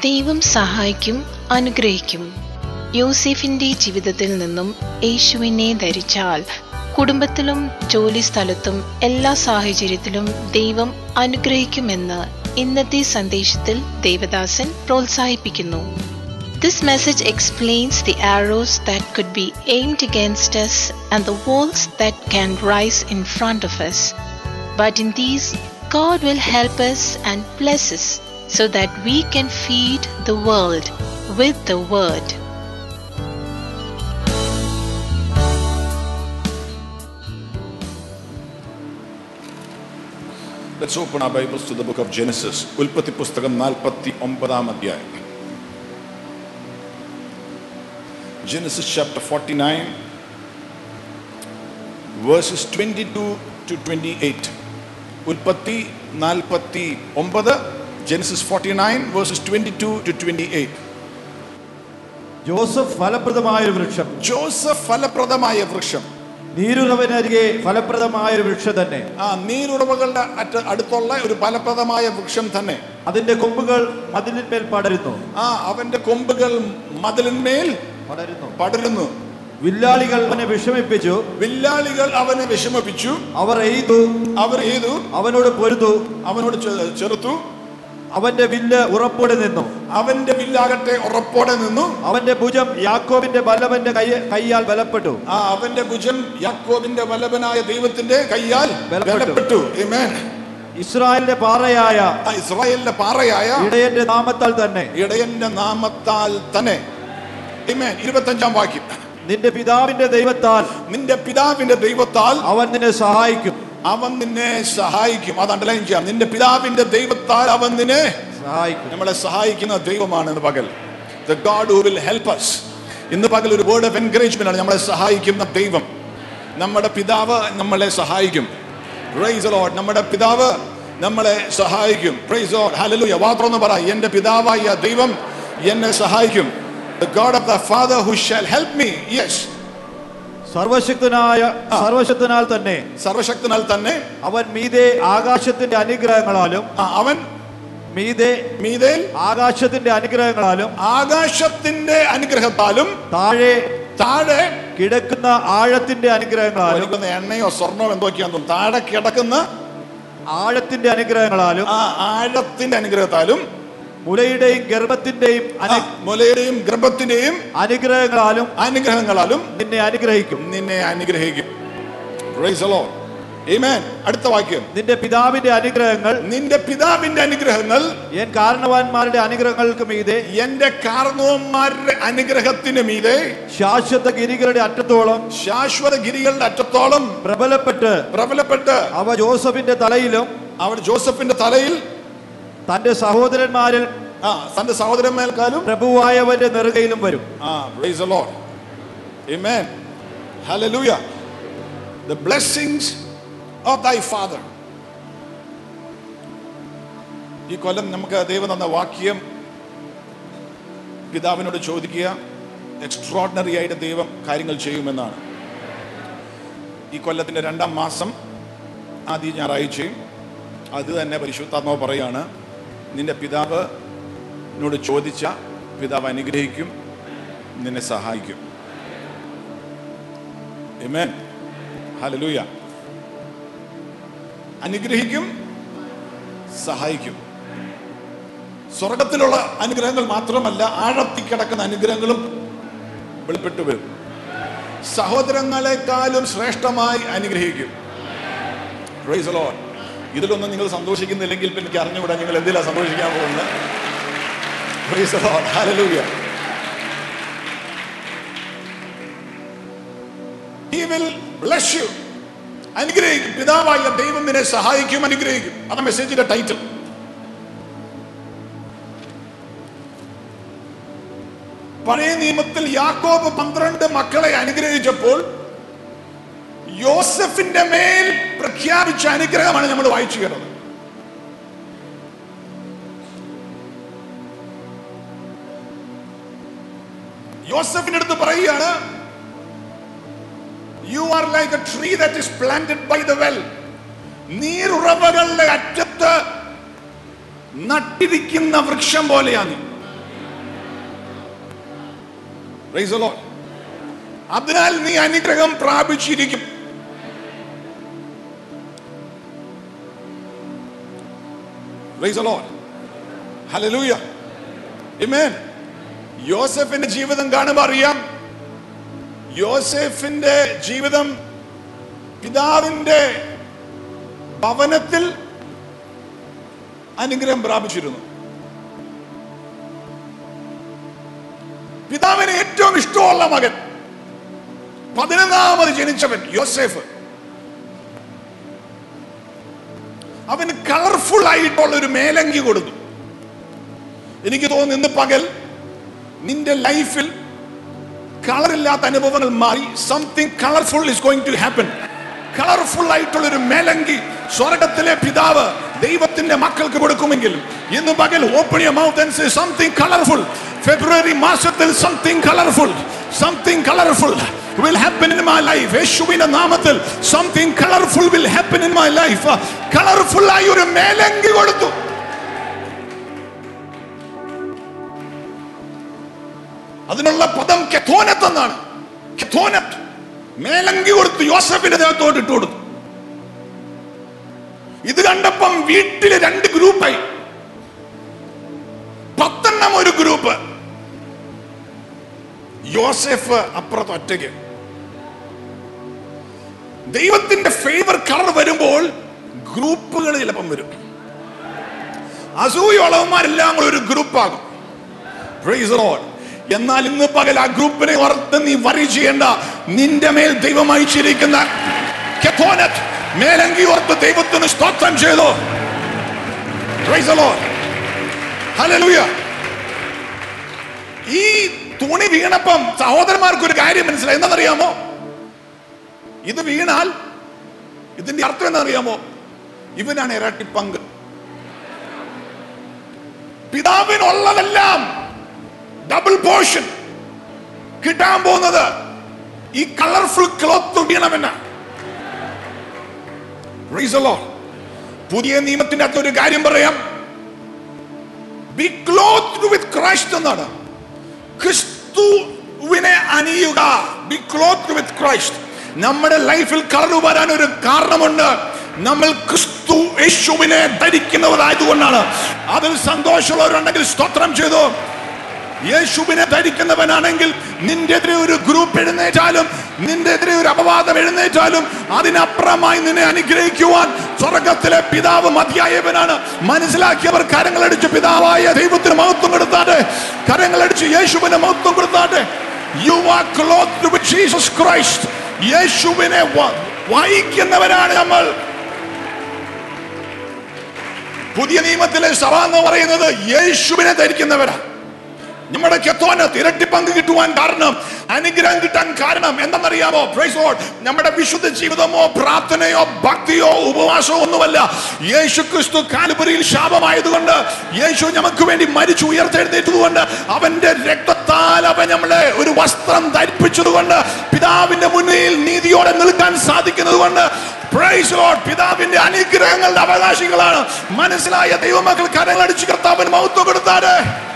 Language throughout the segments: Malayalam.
ദൈവം സഹായിക്കും അനുഗ്രഹിക്കും യോസെഫിന്റെ ജീവിതത്തിൽ നിന്നും യേശുവിനെ ധരിച്ചാൽ കുടുംബത്തിലും ജോലി സ്ഥലത്തും എല്ലാ സാഹചര്യത്തിലും ദൈവം അനുഗ്രഹിക്കുമെന്ന് ഇന്നത്തെ സന്ദേശത്തിൽ ദേവദാസൻ പ്രോത്സാഹിപ്പിക്കുന്നു This message explains the arrows that could be aimed against us and the walls that can rise in front of us. But in these, God will help us and bless us so that we can feed the world with the Word. Let's open our Bibles to the book of Genesis. ഉൽപ്പത്തി പുസ്തകം നാൽപ്പത്തി ഒമ്പതാം അധ്യായം Genesis chapter 49, verses 22 to 28. ഉൽപ്പത്തി നാൽപ്പത്തി ഒമ്പത് Genesis forty nine verses twenty two to twenty eight Joseph ഫലപ്രദമായ ഒരു വൃക്ഷം ജോസഫ് ഫലപ്രദമായ വൃക്ഷം നീരുറവനരികെ ഫലപ്രദമായ ഒരു വൃക്ഷം തന്നെ ആ നീരുറവകളുടെ അറ്റ അടുത്തുള്ള ഒരു ഫലപ്രദമായ വൃക്ഷം തന്നെ അതിന്റെ കൊമ്പുകൾ മതിലിന്മേൽ പടരുന്നു ആ അവന്റെ കൊമ്പുകൾ മതിലിന്മേൽ പടരുന്നു പടരുന്നു വില്ലാളികൾ അവനെ വിഷമിപ്പിച്ചു വില്ലാളികൾ അവനെ വിഷമിപ്പിച്ചു അവർ എയ്തു അവർ ഏതു അവനോട് പൊരുതു അവനോട് ചെ- ചെറുത്തു അവന്റെ വില്ല് ഉറപ്പോടെ നിന്നു അവന്റെ വില്ലാകട്ടെ ഉറപ്പോടെ നിന്നു അവന്റെ ഭുജം യാക്കോബിന്റെ ബലവന്റെ കൈ കൈയാൽ ബലപ്പെട്ടു ആ അവന്റെ ഭുജം യാക്കോബിന്റെ വല്ലഭനായ ദൈവത്തിന്റെ കയ്യാൽ ബലപ്പെട്ടു. ബലപ്പെട്ടു Amen. ഇസ്രായേലിന്റെ പാറയായ ആ ഇസ്രായേലിന്റെ പാറയായ ഇടയന്റെ നാമത്താൽ തന്നെ ഇടയന്റെ നാമത്താൽ തന്നെ Amen. ഇരുപത്തഞ്ചാം വാക്യം നിന്റെ പിതാവിന്റെ ദൈവത്താൽ നിന്റെ പിതാവിന്റെ ദൈവത്താൽ അവൻ നിന്നെ സഹായിക്കും അവൻ നിന്നെ സഹായിക്കും അത് അണ്ടർലൈൻ ചെയ്യാം നിന്റെ പിതാവിന്റെ ദൈവത്താൽ അവൻ നിന്നെ സഹായിക്കും നമ്മളെ സഹായിക്കുന്ന ദൈവമാണ് ഇന്ന് പകൽ the God who will help us ഇന്ന് പകൽ ഒരു വേർഡ് ഓഫ് എൻകറേജ്മെന്റ് ആണ് നമ്മളെ സഹായിക്കുന്ന ദൈവം നമ്മുടെ പിതാവ് നമ്മളെ സഹായിക്കും പ്രൈസ് ലോഡ് നമ്മുടെ പിതാവ് നമ്മളെ സഹായിക്കും പ്രൈസ് ലോഡ് ഹല്ലേലൂയ മാത്രം ഒന്ന് പറ എൻ്റെ പിതാവായ ദൈവം എന്നെ സഹായിക്കും The God of the Father who shall help me. Yes. സർവശക്തനായ സർവശക്തനാൽ തന്നെ സർവശക്തനാൽ തന്നെ അവൻ മീതെ ആകാശത്തിന്റെ അനുഗ്രഹങ്ങളാലും ആ, അവൻ മീതെ മീതേൽ ആകാശത്തിന്റെ അനുഗ്രഹങ്ങളാലും ആകാശത്തിന്റെ അനുഗ്രഹത്താലും താഴെ താഴെ കിടക്കുന്ന ആഴത്തിന്റെ അനുഗ്രഹങ്ങളാലും ഒലിക്കുന്ന എണ്ണയോ സ്വർണോ എന്തൊക്കെയാന്ന് തോന്നുന്നു താഴെ കിടക്കുന്ന ആഴത്തിന്റെ അനുഗ്രഹങ്ങളാലും ആ ആഴത്തിന്റെ അനുഗ്രഹത്താലും മുലയുടെയും ഗർഭത്തിന്റെയും ആ, അനു- മുലയുടെയും ഗർഭത്തിന്റെയും അനുഗ്രഹങ്ങളാലും അനുഗ്രഹങ്ങളാലും നിന്നെ അനുഗ്രഹിക്കും നിന്നെ അനുഗ്രഹിക്കും Praise the Lord. Amen. അടുത്ത വാക്യം നിന്റെ പിതാവിന്റെ അനുഗ്രഹങ്ങൾ നിന്റെ പിതാവിന്റെ അനുഗ്രഹങ്ങൾ എൻ കാരണവാന്മാരുടെ അനുഗ്രഹങ്ങൾക്ക് മീതെ എന്റെ കാർന്നവന്മാരുടെ അനുഗ്രഹത്തിന് മീതെ ശാശ്വത ഗിരികളുടെ അറ്റത്തോളം ശാശ്വത ഗിരികളുടെ അറ്റത്തോളം പ്രബലപ്പെട്ട് പ്രബലപ്പെട്ട് അവ ജോസഫിന്റെ തലയിലും അവർ ജോസഫിന്റെ തലയിൽ തന്റെ സഹോദരന്മാരിൽ ആ തന്റെ സഹോദരന്മാർക്കാലും പ്രഭുവായവന്റെ നെറുകയിലും വരും Ah, praise the Lord. Amen. Hallelujah. The blessings of thy father. ഈ കൊല്ലം നമുക്ക് ദൈവം തന്ന വാക്യം പിതാവിനോട് ചോദിക്കുക എക്സ്ട്രോർഡിനറി ആയിട്ട് ദൈവം കാര്യങ്ങൾ ചെയ്യുമെന്നാണ് ഈ കൊല്ലത്തിന്റെ രണ്ടാം മാസം ആദ്യ ഞായറാഴ്ചയും അത് തന്നെ പരിശുദ്ധാത്മാവ് പറയാണ് നിന്റെ പിതാവിനോട് ചോദിച്ച പിതാവ് അനുഗ്രഹിക്കും നിന്നെ സഹായിക്കും Amen. Hallelujah. അനുഗ്രഹിക്കും സഹായിക്കും സ്വർഗത്തിലുള്ള അനുഗ്രഹങ്ങൾ മാത്രമല്ല ആഴത്തിൽ കിടക്കുന്ന അനുഗ്രഹങ്ങളും വെളിപ്പെട്ടു വരും സഹോദരങ്ങളെക്കാളും ശ്രേഷ്ഠമായി അനുഗ്രഹിക്കും Praise the Lord. ഇതിലൊന്നും നിങ്ങൾ സന്തോഷിക്കുന്നില്ലെങ്കിൽ പിന്നെ എനിക്ക് അറിഞ്ഞുകൂടാ നിങ്ങൾ എന്തിലാണ് സന്തോഷിക്കാൻ പോകുന്നത് Praise the Lord. Hallelujah. He will bless you. അനുഗ്രഹിക്കും പിതാവായ ദൈവം നിന്നെ സഹായിക്കും അനുഗ്രഹിക്കും അതാണ് മെസ്സേജിന്റെ ടൈറ്റിൽ പഴയ നിയമത്തിൽ യാക്കോബ് പന്ത്രണ്ട് മക്കളെ അനുഗ്രഹിച്ചപ്പോൾ യോസഫിന്റെ മേൽ പ്രഖ്യാപിച്ച അനുഗ്രഹമാണ് നമ്മൾ വായിച്ചു കേട്ടത് യോസഫിന്റെ അടുത്ത് പറയുകയാണ് you are like a tree that is planted by the well നീരുറവകളുടെ അറ്റത്ത് നട്ടിരിക്കുന്ന വൃക്ഷം പോലെയാണ് നീ Praise the Lord. അതിനാൽ നീ അനുഗ്രഹം പ്രാപിച്ചിരിക്കും Praise the Lord. Hallelujah. Amen. യോസെഫിന്റെ ജീവിതം കാണുമ്പോൾ അറിയാം യോസെഫിന്റെ ജീവിതം പിതാവിന്റെ ഭവനത്തിൽ അനുഗ്രഹം പ്രാപിച്ചിരുന്നു പിതാവിന് ഏറ്റവും ഇഷ്ടമുള്ള മകൻ പതിനൊന്നാമത് ജനിച്ചവൻ യോസേഫ് അവന് കളർഫുൾ ആയിട്ടുള്ള ഒരു മേലങ്കി കൊടുത്തു എനിക്ക് തോന്നുന്നു ഇന്ന് പകൽ നിന്റെ ലൈഫിൽ കളറില്ലാത്ത അനുഭവങ്ങൾ മാറി something colourful is going to happen colourful ആയിട്ടുള്ള ഒരു മേലങ്കി സ്വർഗത്തിലെ പിതാവ് ദൈവത്തിന്റെ മക്കൾക്ക് കൊടുക്കുമെങ്കിൽ ഇന്ന് പകൽ open your mouth and say something colourful ഫെബ്രുവരി മാസത്തിൽ something colourful something colourful will happen in my life യേശുവിന്റെ നാമത്തിൽ something colourful will happen in my life colourful ആയി ഒരു മേലങ്കി കൊടുത്തു അതിനുള്ള പദം കെത്തോനത്ത് എന്നാണ് കെത്തോനത്ത് മേലങ്കി കൊടുത്തു യോസഫിന്റെ ദേഹത്തോട്ട് ഇട്ട് കൊടുത്തു ഇത് കണ്ടപ്പം വീട്ടില് രണ്ട് ഗ്രൂപ്പായി പത്തെണ്ണം ഒരു ഗ്രൂപ്പ് യോസെഫ് അപ്പുറത്ത് ഒറ്റയ്ക്ക് ദൈവത്തിന്റെ ഫേവർ കളർ വരുമ്പോൾ ഗ്രൂപ്പുകൾ ചിലപ്പം വരും അസൂയുള്ളവന്മാരെല്ലാം കൂടെ ഒരു ഗ്രൂപ്പാകും Praise the Lord. എന്നാൽ ഇന്ന് പകൽ ആ ഗ്രൂപ്പിനെ ഓർത്ത് നീ വറി ചെയ്യേണ്ട നിന്റെ മേൽ ദൈവം അയച്ചിരിക്കുന്ന കെത്തോനത്ത് മേലങ്കി ഓർത്ത് ദൈവത്തിന് സ്തോത്രം ചെയ്തു Praise the Lord. Hallelujah. ഈ തുണി വീണപ്പം സഹോദരന്മാർക്ക് ഒരു കാര്യം മനസ്സിലായി എന്താണെന്നറിയാമോ ഇത് വീണാൽ ഇതിന്റെ അർത്ഥം എന്താണെന്നറിയാമോ ഇവനാണ് ഇരട്ടി പങ്ക് പിതാവിനുള്ളതെല്ലാം ഡബിൾ പോർഷൻ കിട്ടാൻ പോകുന്നത് ഈ കളർഫുൾ ക്ലോത്ത് വീണമെന്ന് Praise the Lord. പുതിയ നിയമത്തിന്റെ അകത്ത് ഒരു കാര്യം പറയാം ബി ക്ലോത്ത് വിത്ത് ക്രൈസ്റ്റ് എന്നാണ് ക്രിസ്തുവിനെ അണിയുക ബി ക്ലോത്ത് വിത്ത് ക്രൈസ്റ്റ് നമ്മുടെ ലൈഫിൽ കളർ വരാൻ ഒരു കാരണമുണ്ട് നമ്മൾ ക്രിസ്തു യേശുവിനെ ധരിക്കുന്നവരായതുകൊണ്ടാണ് അതിൽ സന്തോഷമുള്ളവരുണ്ടെങ്കിൽ സ്തോത്രം ചെയ്തു യേശുവിനെ ധരിക്കുന്നവനാണെങ്കിൽ നിന്റെ എതിരെ ഒരു ഗ്രൂപ്പ് എഴുന്നേറ്റാലും നിന്റെ എതിരെ ഒരു അപവാദം എഴുന്നേറ്റാലും അതിനപ്പുറമായി നിന്നെ അനുഗ്രഹിക്കുവാൻ സ്വർഗത്തിലെ പിതാവ് മതിയായവനാണ് മനസ്സിലാക്കിയവർ കരങ്ങളടിച്ച് പിതാവായ ദൈവത്തിന് മഹത്വം കൊടുത്താട്ടെ കരങ്ങളടിച്ച് യേശുവിന് മഹത്വം കൊടുത്താട്ടെ you are cloth with Jesus Christ യേശുവിനെ വ- വഹിക്കുന്നവരാണ് നമ്മൾ പുതിയ നിയമത്തിലെ സഭ എന്ന് പറയുന്നത് യേശുവിനെ ധരിക്കുന്നവരാണ് നമ്മുടെ കെത്തോന് ഇരട്ടി പങ്ക് കിട്ടുവാൻ കാരണം അനുഗ്രഹം കിട്ടാൻ കാരണം എന്തെന്നറിയാമോ പ്രൈസ് ലോർഡ് നമ്മുടെ വിശുദ്ധ ജീവിതമോ പ്രാർത്ഥനയോ ഭക്തിയോ ഉപവാസമോ ഒന്നുമല്ല യേശു ക്രിസ്തു കാലുപുരിയിൽ ശാപമായതുകൊണ്ട് യേശു നമുക്ക് വേണ്ടി മരിച്ചു ഉയർത്തെഴുന്നേറ്റതുകൊണ്ട് അവന്റെ രക്തത്താൽ അവൻ നമ്മളെ ഒരു വസ്ത്രം ധരിപ്പിച്ചതുകൊണ്ട് പിതാവിന്റെ മുന്നിൽ നീതിയോടെ നിൽക്കാൻ സാധിക്കുന്നത് കൊണ്ട് പ്രൈസ് ലോർഡ് പിതാവിന്റെ അനുഗ്രഹങ്ങളുടെ അവകാശികളാണ് മനസ്സിലായ ദൈവമക്കൾ കരങ്ങളടിച്ച് കർത്താവിന് മഹത്വം കൊടുത്താറ്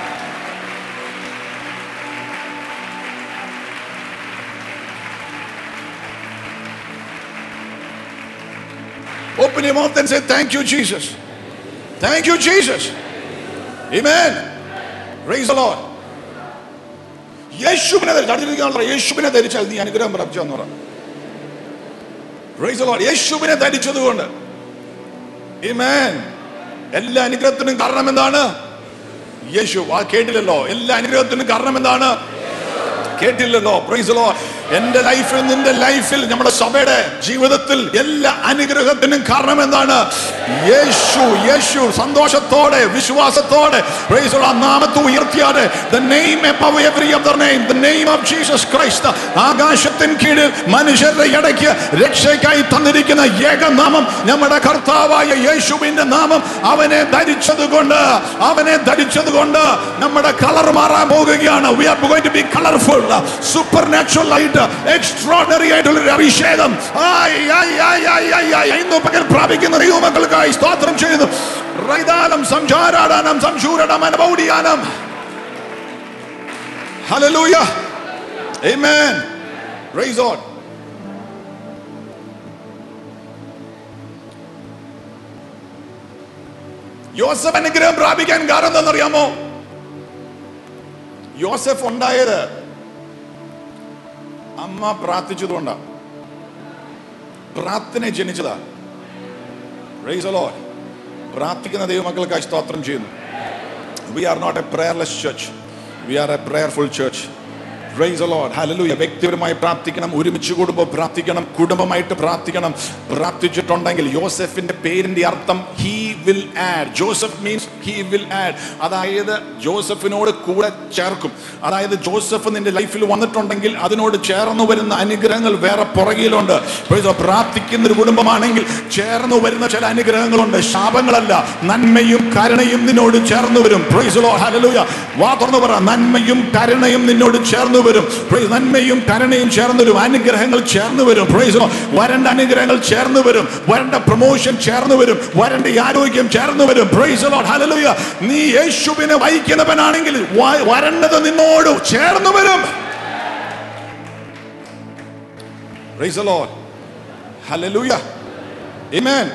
Open your mouth and say, Thank you, Jesus. Thank you, Jesus. Amen. Praise the Lord. യേശുവിനെ ധരിച്ചു അടുത്തിരിക്കാനുള്ള യേശുവിനെ ധരിച്ചാൽ നീ അനുഗ്രഹം പ്രാപിച്ചു എന്ന് പറ Praise the Lord. യേശുവിനെ ധരിച്ചതുകൊണ്ട് Amen. എല്ലാ അനുഗ്രഹത്തിനും കാരണം എന്താണ് യേശു ആ കേട്ടില്ലല്ലോ എല്ലാ അനുഗ്രഹത്തിനും കാരണം എന്താണ് കേട്ടില്ലല്ലോ പ്രൈസ് ലോ എന്റെ ലൈഫിൽ നിന്റെ ലൈഫിൽ നമ്മുടെ സഭയുടെ ജീവിതത്തിൽ എല്ലാ അനുഗ്രഹത്തിനും കാരണം എന്താണ് യേശു യേശു സന്തോഷത്തോടെ വിശ്വാസത്തോടെ പ്രൈസ് ലോ നാമത്തെ ഉയർത്തിയാതെ the name above every other name the name of Jesus Christ ആകാശത്തിൻ കീഴിൽ മനുഷ്യരുടെ ഇടയ്ക്ക് രക്ഷയ്ക്കായി തന്നിരിക്കുന്ന ഏകനാമം നമ്മുടെ കർത്താവായ യേശുവിന്റെ നാമം അവനെ ധരിച്ചത് കൊണ്ട് അവനെ ധരിച്ചത് കൊണ്ട് നമ്മുടെ കളർ മാറാൻ പോകുകയാണ് we are going to be colorful supernatural ആയിട്ട് എക്സ്ട്രോണറി ആയിട്ടുള്ള ഒരു അഭിഷേകം ആയ്, ആയ്, ആയ്, ആയ്, ആയ്, ആയ്. ഇന്ന് പകൽ പ്രാപിക്കുന്ന ദൈവമക്കൾക്കായി സ്തോത്രം ചെയ്യുന്നു റൈദാനം സംസാരാടാനം സംശൂരണമനപൗടിയാനം ഹല്ലേലൂയ Amen. Praise God. യോസഫ് അനുഗ്രഹം പ്രാപിക്കാൻ കാരണം എന്താണെന്നറിയാമോ യോസഫ് ഉണ്ടായത് അമ്മ പ്രാർത്ഥിച്ചതുകൊണ്ടാ പ്രാർത്ഥന ജനിച്ചതാ Praise the Lord. പ്രാർത്ഥിക്കുന്ന ദൈവമക്കൾക്കായി സ്തോത്രം ചെയ്യുന്നു we are not a prayerless church we are a prayerful church Praise the Lord. Hallelujah. വ്യക്തിപരമായി പ്രാർത്ഥിക്കണം ഒരുമിച്ച് കൂടുമ്പോൾ പ്രാർത്ഥിക്കണം കുടുംബമായിട്ട് പ്രാർത്ഥിക്കണം പ്രാർത്ഥിച്ചിട്ടുണ്ടെങ്കിൽ യോസഫിന്റെ പേരിന്റെ അർത്ഥം he will add Joseph means he will add അതായത് ജോസഫിനോട് കൂടെ ചേർക്കും അതായത് ജോസഫ് നിന്റെ ലൈഫിൽ വന്നിട്ടുണ്ടെങ്കിൽ അതിനോട് ചേർന്ന് വരുന്ന അനുഗ്രഹങ്ങൾ വേറെ പുറകിലുണ്ട് Praise the Lord. പ്രാർത്ഥിക്കുന്ന ഒരു കുടുംബമാണെങ്കിൽ ചേർന്ന് വരുന്ന ചില അനുഗ്രഹങ്ങളുണ്ട് ശാപങ്ങളല്ല നന്മയും കരുണയും നിന്നോട് ചേർന്ന് വരും Praise the Lord. Hallelujah. വാ തുറന്നു പറ നന്മയും കരുണയും നിന്നോട് ചേർന്ന് വരും Praise നന്മയും കരുണയും ചേർന്ന് വരും അനുഗ്രഹങ്ങൾ ചേർന്ന് വരും Praise the Lord. വരണ്ട അനുഗ്രഹങ്ങൾ ചേർന്ന് വരും വരണ്ട പ്രൊമോഷൻ ചേർന്ന് വരും വരണ്ട ഈ ആരോഗ്യം ചേർന്ന് വരും Praise the Lord. Hallelujah. നീ യേശുവിനെ വഹിക്കുന്നവനാണെങ്കിൽ വ- വരണ്ടത് നിന്നോട് ചേർന്ന് വരും Praise the Lord. Hallelujah. Amen.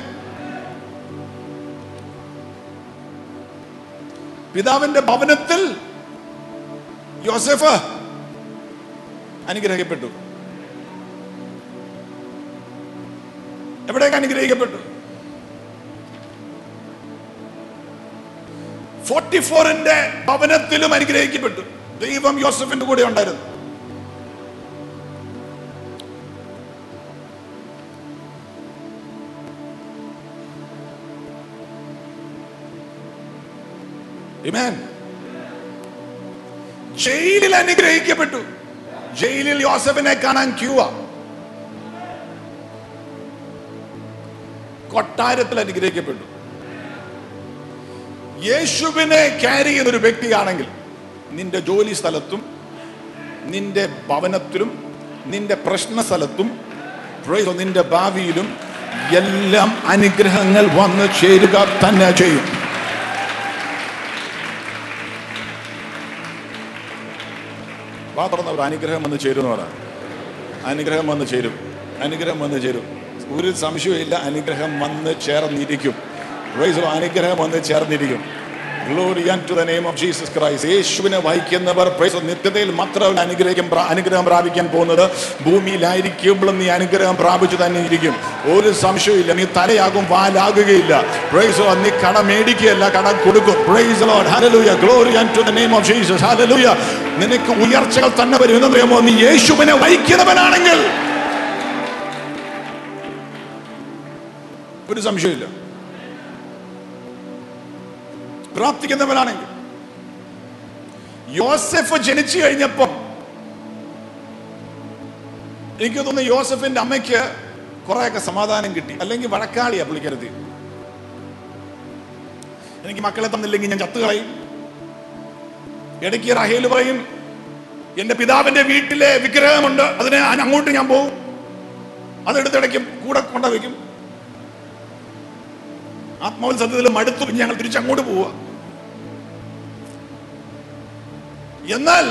പിതാവിന്റെ ഭവനത്തിൽ യോസഫ് അനുഗ്രഹിക്കപ്പെട്ടു എവിടേക്ക് അനുഗ്രഹിക്കപ്പെട്ടു ഫോർട്ടി ഫോറിന്റെ ഭവനത്തിലും അനുഗ്രഹിക്കപ്പെട്ടു ദൈവം യോസഫിന്റെ കൂടെ ഉണ്ടായിരുന്നു Amen. ജയിലിൽ അനുഗ്രഹിക്കപ്പെട്ടു ജയിലിൽ യോസഫിനെ കാണാൻ ക്യൂവാ കൊട്ടാരത്തിൽ അനുഗ്രഹിക്കപ്പെട്ടു യേശുവിനെ ക്യാരി ചെയ്യുന്ന ഒരു വ്യക്തിയാണെങ്കിൽ നിന്റെ ജോലി സ്ഥലത്തും നിന്റെ ഭവനത്തിലും നിന്റെ പ്രശ്ന സ്ഥലത്തും praise the Lord, നിന്റെ ഭാവിയിലും എല്ലാം അനുഗ്രഹങ്ങൾ വന്നു ചേരുക തന്നെ ചെയ്യും വാ തുറന്നവർ അനുഗ്രഹം വന്ന് ചേരുന്നവരാണ് അനുഗ്രഹം വന്ന് ചേരും അനുഗ്രഹം വന്ന് ചേരും ഒരു സംശയമില്ല അനുഗ്രഹം വന്ന് ചേർന്നിരിക്കും Praise the Lord. അനുഗ്രഹം വന്ന് ചേർന്നിരിക്കും glory to the name of Jesus Christ യേശുവിനെ വഹിക്കുന്നവർ praise the Lord. നിത്യതയിൽ മാത്രമല്ല അനുഗ്രഹിക്കും പ്രാ- അനുഗ്രഹം പ്രാപിക്കാൻ പോകുന്നത് ഭൂമിയിലായിരിക്കുമ്പോഴും നീ അനുഗ്രഹം പ്രാപിച്ചു തന്നെ ഇരിക്കും ഒരു സംശയമില്ല നീ തലയാകും വാലാകുകയില്ല Praise the Lord. നീ കട മേടിക്കുകയല്ല കട കൊടുക്കും Praise the Lord. Hallelujah. Glory unto the name of Jesus. Hallelujah. നിനക്ക് ഉയർച്ചകൾ തന്നെ വരും എന്നറിയാമോ നീ യേശുവിനെ വഹിക്കുന്നവനാണെങ്കിൽ ഒരു സംശയമില്ല പ്രാർത്ഥിക്കുന്നവനാണെങ്കിൽ യോസെഫ് ജനിച്ചു കഴിഞ്ഞപ്പോ എനിക്ക് തോന്നുന്നു യോസഫിന്റെ അമ്മയ്ക്ക് കുറെയൊക്കെ സമാധാനം കിട്ടി അല്ലെങ്കിൽ വഴക്കാളിയാ പുള്ളിക്കരുത് എനിക്ക് മക്കളെ തന്നില്ലെങ്കിൽ ഞാൻ ചത്തുകളയും ഇടയ്ക്ക് റഹേൽ പറയും എന്റെ പിതാവിന്റെ വീട്ടിലെ വിഗ്രഹമുണ്ട് അതിനെ ഞാൻ അങ്ങോട്ട് ഞാൻ പോകും അതെടുത്ത് ഇടയ്ക്ക് കൂടെ കൊണ്ടുവയ്ക്കും ആത്മാവിൽ സത്യത്തിൽ മടുത്തു ഇനി ഞങ്ങൾ തിരിച്ചങ്ങോട്ട് പോവുക എന്നാൽ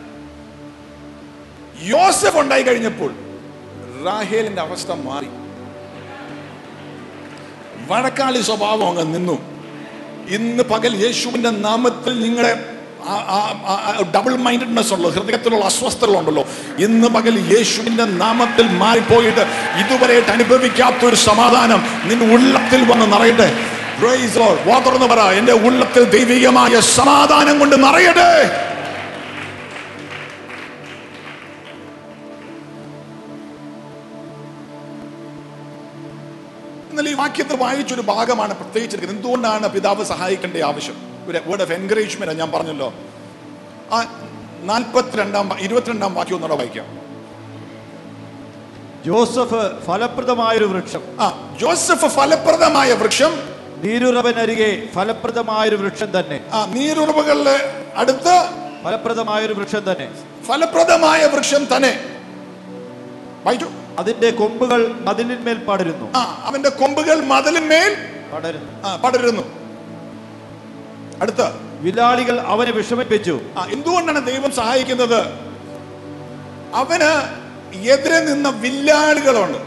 യോസഫ് ഉണ്ടായി കഴിഞ്ഞപ്പോൾ റാഹേലിന്റെ അവസ്ഥ മാറി വഴക്കാളി സ്വഭാവം അങ്ങ് നിന്നു ഇന്ന് പകൽ യേശുവിന്റെ നാമത്തിൽ നിങ്ങളെ ഡബിൾ മൈൻഡഡ്നെസ് ഉള്ള ഹൃദയത്തിലുള്ള അസ്വസ്ഥതകളുണ്ടല്ലോ ഇന്ന് പകൽ യേശുവിന്റെ നാമത്തിൽ മാറിപ്പോയിട്ട് ഇതുവരെയായിട്ട് അനുഭവിക്കാത്ത ഒരു സമാധാനം നിന്റെ ഉള്ളത്തിൽ വന്ന് നിറയട്ടെ Praise the Lord. വാ തുറന്ന് പറ എന്റെ ഉള്ളത്തിൽ ദൈവികമായ സമാധാനം കൊണ്ട് നിറയട്ടെ എന്നാൽ ഈ വാക്യത്തിൽ വായിച്ചൊരു ഭാഗമാണ് പ്രത്യേകിച്ചിരിക്കുന്നത് എന്തുകൊണ്ടാണ് പിതാവ് സഹായിക്കേണ്ട ആവശ്യം ഒരു വേർഡ് ഓഫ് എൻകറേജ്മെന്റ് ഞാൻ പറഞ്ഞല്ലോ ആ നാൽപ്പത്തിരണ്ടാം വാ- ഇരുപത്തിരണ്ടാം വാക്യം ഒന്നുകൂടെ വായിക്കാം ജോസഫ് ഫലപ്രദമായൊരു വൃക്ഷം ആ ജോസഫ് ഫലപ്രദമായ വൃക്ഷം നീരുറവനരികെ ഫലപ്രദമായൊരു വൃക്ഷം തന്നെ ആ നീരുറവുകളിലെ അടുത്ത് ഫലപ്രദമായൊരു വൃക്ഷം തന്നെ ഫലപ്രദമായ വൃക്ഷം തന്നെ വായിച്ചു അതിന്റെ കൊമ്പുകൾ മതിലിന്മേൽ പടരുന്നു ആ അവന്റെ കൊമ്പുകൾ മതിലിന്മേൽ പടരുന്നു ആ, പടരുന്നു അടുത്ത വിലാളികൾ അവനെ വിഷമിപ്പിച്ചു ആ എന്തുകൊണ്ടാണ് ദൈവം സഹായിക്കുന്നത് അവന് എതിരെ നിന്ന വില്ലാളികളുണ്ട്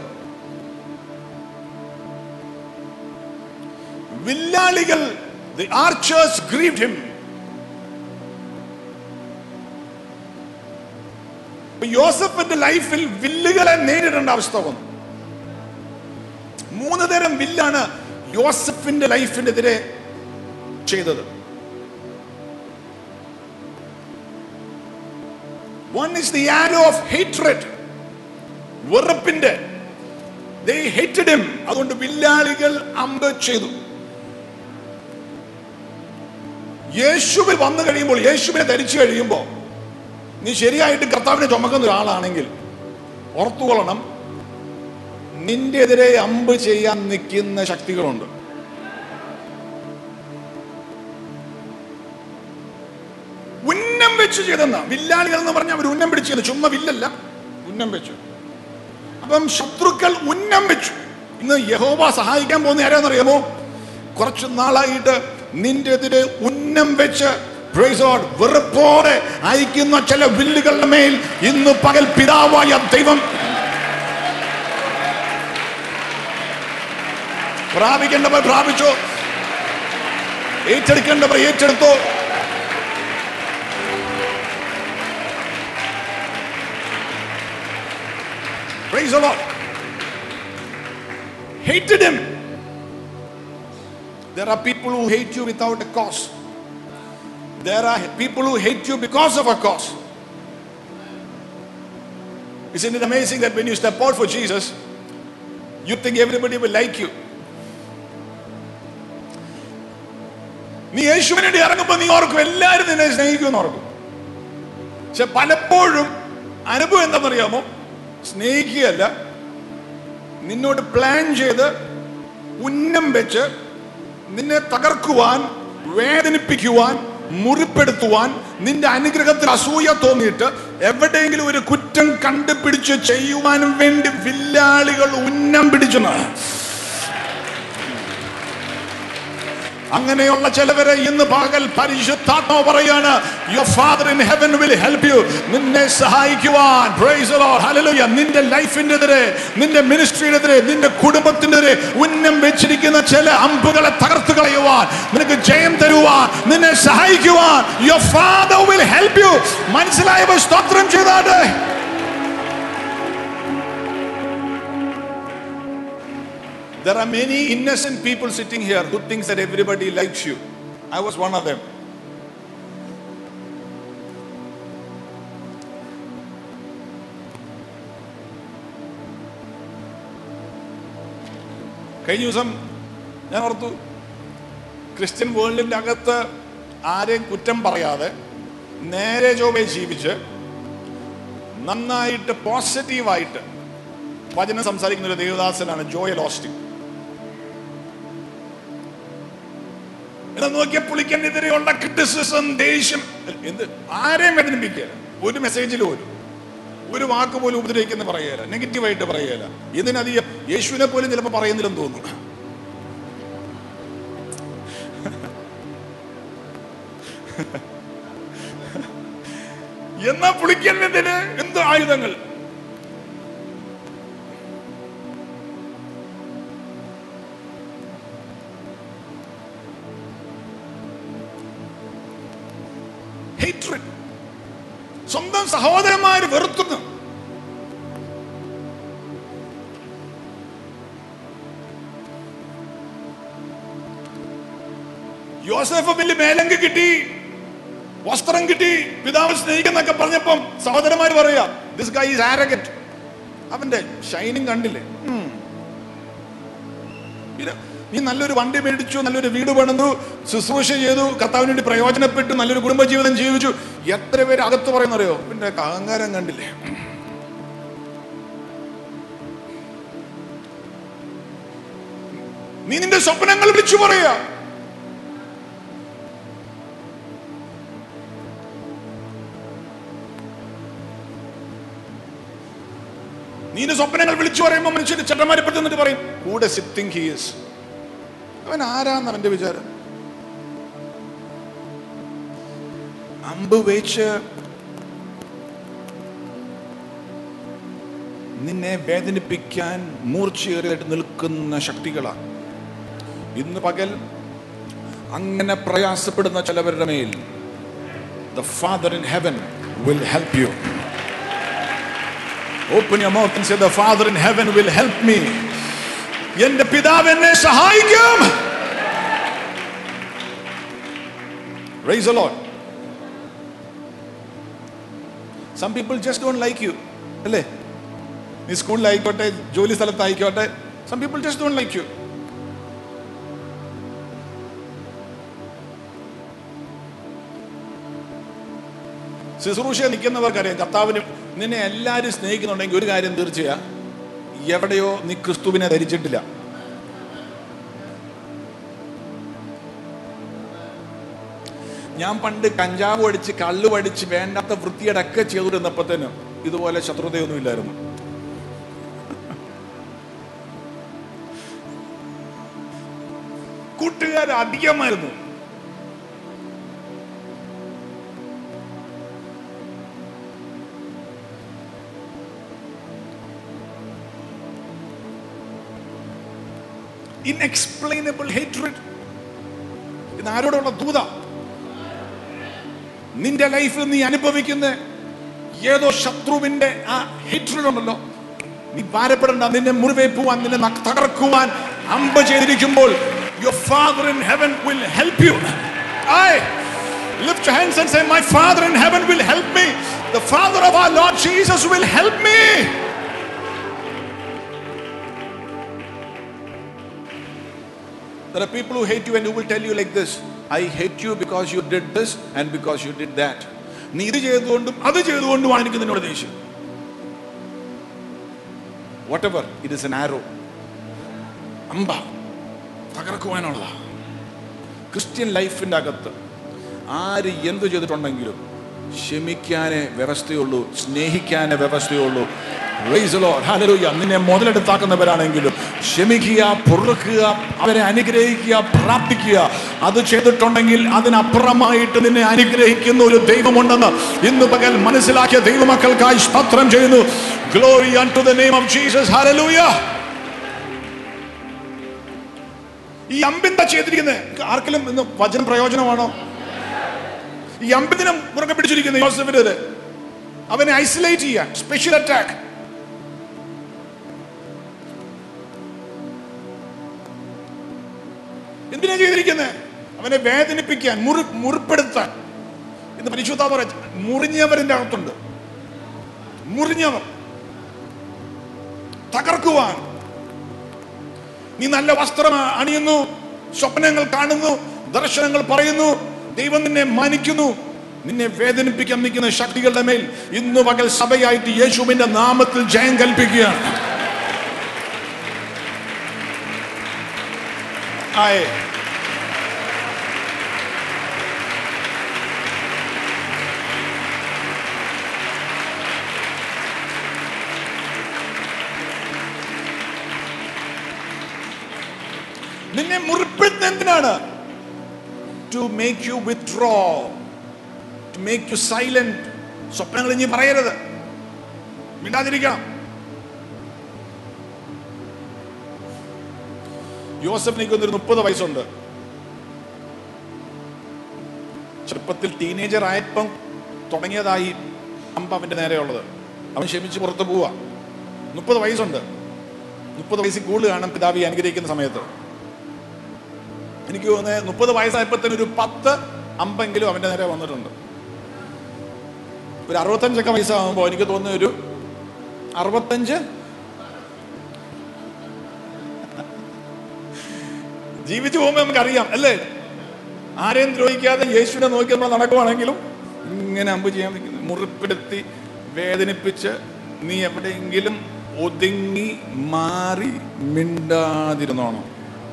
വില്ലാളികൾ ദി ആർച്ചേഴ്സ് ഗ്രീവ്ഡ് ഹിം യോസഫിന്റെ ലൈഫിൽ വില്ലുകളെ നേരിടേണ്ട അവസ്ഥ വന്നു മൂന്ന് തരം വില്ലാണ് യോസഫിന്റെ ലൈഫിനെതിരെ ചെയ്തത് one is the arrow of hatred വെറുപ്പിന്റെ they hated him അതുകൊണ്ട് വില്ലാളികൾ അമ്പ് ചെയ്തു യേശുവിൽ വന്നു കഴിയുമ്പോൾ യേശുവിനെ ധരിച്ചു കഴിയുമ്പോൾ നീ ശരിയായിട്ട് കർത്താവിനെ ചുമക്കുന്ന ഒരാളാണെങ്കിൽ ഓർത്തുകൊള്ളണം നിന്റെ എതിരെ അമ്പ് ചെയ്യാൻ നിൽക്കുന്ന ശക്തികളുണ്ട് ഉന്നം വെച്ച് ചെയ്തെന്ന വില്ലാളികൾ എന്ന് പറഞ്ഞാൽ അവർ ഉന്നം പിടിച്ച് ചെയ്തു ചുമ്മാ വില്ലല്ല ഉന്നം വെച്ചു അപ്പം ശത്രുക്കൾ ഉന്നം വെച്ചു ഇന്ന് യഹോവ സഹായിക്കാൻ പോകുന്ന ആരാന്നറിയാമോ കുറച്ചു നാളായിട്ട് നിന്റെ എതിരെ ഉന്നം വെച്ച് praise God, വെറുപ്പോടെ അയക്കുന്ന ചില വില്ലുകളുടെ മേൽ ഇന്ന് പകൽ പിതാവായ ദൈവം പ്രാപിക്കേണ്ടവർ പ്രാപിച്ചോ ഏറ്റെടുക്കേണ്ടവർ ഏറ്റെടുത്തോ Praise the Lord. Hated him. There are people who hate you without a cause. There are people who hate you because of a cause. Isn't it amazing that when you step out for Jesus, you think everybody will like you? നീ യേശുവിനെ വേണ്ടി ഇറങ്ങുമ്പോൾ നീ ഓർക്കും എല്ലാവരും നിന്നെ സ്നേഹിക്കുമെന്ന് ഓർക്കും പക്ഷെ പലപ്പോഴും അനുഭവം എന്താണെന്നറിയാമോ സ്നേഹിക്കുകയല്ല നിന്നോട് പ്ലാൻ ചെയ്ത് ഉന്നം വെച്ച് നിന്നെ തകർക്കുവാൻ വേദനിപ്പിക്കുവാൻ മുറിപ്പെടുത്തുവാൻ നിന്റെ അനുഗ്രഹത്തിൽ അസൂയ തോന്നിയിട്ട് എവിടെയെങ്കിലും ഒരു കുറ്റം കണ്ടുപിടിച്ച് ചെയ്യുവാനും വേണ്ടി വില്ലാളികൾ ഉന്നം പിടിച്ചെന്ന് അങ്ങനെയുള്ള ചിലവരെ ഇന്ന് പകൽ പരിശുദ്ധാത്മ പറയാണ് your father in heaven will help you നിന്നെ സഹായിക്കുവാൻ പ്രൈസ് ലോർഡ് ഹല്ലേലൂയ നിന്റെ ലൈഫിന്റെ എതിരെ നിന്റെ മിനിസ്ട്രിയുടെ നിന്റെ കുടുംബത്തിനെതിരെ ഉന്നം വെച്ചിരിക്കുന്ന ചില അമ്പുകളെ തകർത്ത് കളയുവാൻ നിനക്ക് ജയം തരുവാൻ നിന്നെ സഹായിക്കുവാൻ your father will help you മനസ്സിലായവർ സ്തോത്രം ചെയ്താട്ടെ There are many innocent people sitting here who thinks that everybody likes you. I was one of them. കഴിഞ്ഞ ദിവസം ഞാൻ ഓർത്തു ക്രിസ്ത്യൻ വേൾഡിന്റെ അകത്ത് ആരെയും കുറ്റം പറയാതെ നേരെ ചൊവ്വേ ജീവിച്ച് നന്നായിട്ട് പോസിറ്റീവായിട്ട് വചനം സംസാരിക്കുന്ന ഒരു ദേവദാസനാണ് ജോയൽ ഓസ്റ്റിൻ എന്നാ നോക്കിയ പുളിക്കെതിരെയുള്ള ക്രിറ്റിസിസം ദേഷ്യം എന്ത് ആരെയും വേദനിപ്പിക്കുക ഒരു മെസ്സേജിൽ പോലും ഒരു വാക്ക് പോലും ഉപദ്രവിക്കുന്ന പറയുകയില്ല നെഗറ്റീവായിട്ട് പറയുകയില്ല ഇതിനധികം യേശുവിനെ പോലും ചിലപ്പോൾ പറയുന്നില്ലെന്ന് തോന്നുന്നു എന്നാ പുളിക്കുന്നതിന് എന്ത് ആയുധങ്ങൾ hatred. സ്വന്തം സഹോദരന്മാര് വെറുത്തുന്നു യോസഫ് വലിയ മേലങ്ക് കിട്ടി വസ്ത്രം കിട്ടി പിതാവ് സ്നേഹിക്കുന്നൊക്കെ പറഞ്ഞപ്പം സഹോദരന്മാര് പറയാ ദിസ് ഗൈ ഈസ് ആരഗറ്റ് അവന്റെ ഷൈനിങ് കണ്ടില്ലേ ഉം. പിന്നെ നീ നല്ലൊരു വണ്ടി മേടിച്ചു നല്ലൊരു വീട് പണിതു ശുശ്രൂഷ ചെയ്തു കർത്താവിന് വേണ്ടി പ്രയോജനപ്പെട്ടു നല്ലൊരു കുടുംബജീവിതം ജീവിച്ചു എത്ര പേര് അകത്ത് പറയുന്നറിയോ പിന്നെ അഹങ്കാരം കണ്ടില്ലേ നീ നിന്റെ സ്വപ്നങ്ങൾ വിളിച്ചു പറയാ നീ നിന്റെ സ്വപ്നങ്ങൾ വിളിച്ചു പറയുമ്പോൾ മനുഷ്യന് ചേട്ടന്മാരെ പറ്റി എന്നിട്ട് പറയും കൂടെ സിറ്റിംഗ് ഹീസ് അവൻ ആരാന്ന് അവന്റെ വിചാരം അമ്പ് വെച്ച് നിന്നെ വേദനിപ്പിക്കാൻ മൂർച്ചയേറിയായിട്ട് നിൽക്കുന്ന ശക്തികളാണ് ഇന്ന് പകൽ അങ്ങനെ പ്രയാസപ്പെടുന്ന ചിലവരുടെ മേൽ the father in heaven will help you open your mouth and say the father in heaven will help me എന്റെ പിതാവ് എന്നെ സഹായിക്കും Praise the Lord. Some people just don't like you. അല്ലേ നീ സ്കൂളിലായിക്കോട്ടെ ജോലി സ്ഥലത്തായിക്കോട്ടെ some people just don't like you ശുശ്രൂഷ നിൽക്കുന്നവർക്കറിയാം കർത്താവിന് നിന്നെ എല്ലാവരും സ്നേഹിക്കുന്നുണ്ടെങ്കിൽ ഒരു കാര്യം തീർച്ചയാ എവിടെയോ നീ ക്രിസ്തുവിനെ ധരിച്ചിട്ടില്ല ഞാൻ പണ്ട് കഞ്ചാവ് അടിച്ച് കള്ളു അടിച്ച് വേണ്ടാത്ത വൃത്തിയടക്കം ചെയ്തുകൊണ്ടിരുന്നപ്പോഴത്തേനും ഇതുപോലെ ശത്രുതയൊന്നും ഇല്ലായിരുന്നു കൂട്ടുകാർ അധികമായിരുന്നു ഇൻഎക്സ്പ്ലെയിനബിൾ ഹേറ്റ്രിഡ് ഇത് ആരോടുള്ള ദൂത നിന്റെ ലൈഫിൽ നീ അനുഭവിക്കുന്ന ഏതോ ശത്രുവിന്റെ ആ ഹേറ്റ്രിഡ് ഉണ്ടല്ലോ നീ ഭാരപ്പെടണ്ട നിന്നെ മുറിവേപ്പുവാൻ നിന്നെ നക്ക് തകർക്കുവാൻ അമ്പ ചെയ്തിരിക്കുമ്പോൾ your father in heaven will help you I lift your hands and say my father in heaven will help me the father of our lord jesus will help me There are people who hate you and who will tell you like this I hate you because you did this and because you did that. നീ ഇത് ചെയ്തുകൊണ്ടും അത് ചെയ്തുകൊണ്ടുമാണ് എനിക്ക് നിന്നോട് ദേഷ്യം whatever it is an arrow അമ്പ തകർക്കുവാനുള്ള ക്രിസ്ത്യൻ ലൈഫിൻ്റെ അകത്ത് ആര് എന്തു ചെയ്തിട്ടുണ്ടെങ്കിലും ക്ഷമിക്കാനേ വ്യവസ്ഥയുള്ളൂ സ്നേഹിക്കാനേ വ്യവസ്ഥയുള്ളൂ Praise the Lord. Hallelujah. നിന്നെ മുതലെടുത്താക്കുന്നവരാണെങ്കിലും ക്ഷമിക്കുക പൊറുക്കുക അവരെ അനുഗ്രഹിക്കുക പ്രാർത്ഥിക്കുക അത് ചെയ്തിട്ടുണ്ടെങ്കിൽ അതിനപ്പുറമായിട്ട് നിന്നെ അനുഗ്രഹിക്കുന്ന ഒരു ദൈവമുണ്ടെന്ന് ഇന്ന് പകൽ മനസ്സിലാക്കിയ ദൈവമക്കൾക്കായി സ്തോത്രം ചെയ്യുന്നു glory to the name of Jesus hallelujah ഈ അമ്പെന്താ ചെയ്തിരിക്കുന്നത് ആർക്കെങ്കിലും ഇന്ന് വചനം പ്രയോജനമാണോ ഈ അമ്പതിനെ മുറുകെ പിടിച്ചിരിക്കുന്നത് യോസഫിന് അവനെ ഐസൊലേറ്റ് ചെയ്യാൻ സ്പെഷ്യൽ അറ്റാക്ക് എന്തിനാ ചെയ്തിരിക്കുന്നത് അവനെ വേദനിപ്പിക്കാൻ മുറി മുറിപ്പെടുത്താൻ ഇന്ന് പരിശുദ്ധ പറ മുറിഞ്ഞവരിന്റെ അകത്തുണ്ട് മുറിഞ്ഞവർ തകർക്കുവാൻ നീ നല്ല വസ്ത്രം അണിയുന്നു സ്വപ്നങ്ങൾ കാണുന്നു ദർശനങ്ങൾ പറയുന്നു ദൈവം നിന്നെ മാനിക്കുന്നു നിന്നെ വേദനിപ്പിക്കാൻ നിൽക്കുന്ന ശക്തികളുടെ മേൽ ഇന്ന് പകൽ സഭയായിട്ട് യേശുവിന്റെ നാമത്തിൽ ജയം കൽപ്പിക്കുകയാണ് ആയേ നിന്നെ മുറിപ്പെടുന്ന എന്തിനാണ് to make you withdraw to make you silent സ്വപ്നങ്ങൾ ഇനി പറയരുത് മിണ്ടാതിരിക്കണം യോസഫിനിക്ക് ഒരു മുപ്പത് വയസ്സുണ്ട് ചെറുപ്പത്തിൽ ടീനേജർ ആയപ്പം തുടങ്ങിയതായി അമ്പ അവന്റെ നേരെയുള്ളത് അവൻ ക്ഷമിച്ച് പുറത്ത് പോവാ മുപ്പത് വയസ്സുണ്ട് മുപ്പത് വയസ്സിൽ കൂടുതൽ കാണാൻ പിതാവി അനുഗ്രഹിക്കുന്ന സമയത്ത് എനിക്ക് തോന്നുന്നത് മുപ്പത് വയസ്സായപ്പോഴത്തേന് ഒരു പത്ത് അമ്പെങ്കിലും അവന്റെ നേരെ വന്നിട്ടുണ്ട് ഒരു അറുപത്തഞ്ചൊക്കെ വയസ്സാകുമ്പോൾ എനിക്ക് തോന്നുന്ന ഒരു അറുപത്തഞ്ച് ജീവിച്ചു പോകുമ്പോൾ നമുക്കറിയാം അല്ലേ ആരെയും ദ്രോഹിക്കാതെ യേശുവിനെ നോക്കി നമ്മൾ നടക്കുവാണെങ്കിലും ഇങ്ങനെ അമ്പ് ചെയ്യാൻ നിൽക്കുന്നു മുറിപ്പെടുത്തി വേദനിപ്പിച്ച് നീ എവിടെയെങ്കിലും ഒതുങ്ങി മാറി മിണ്ടാതിരുന്നോണം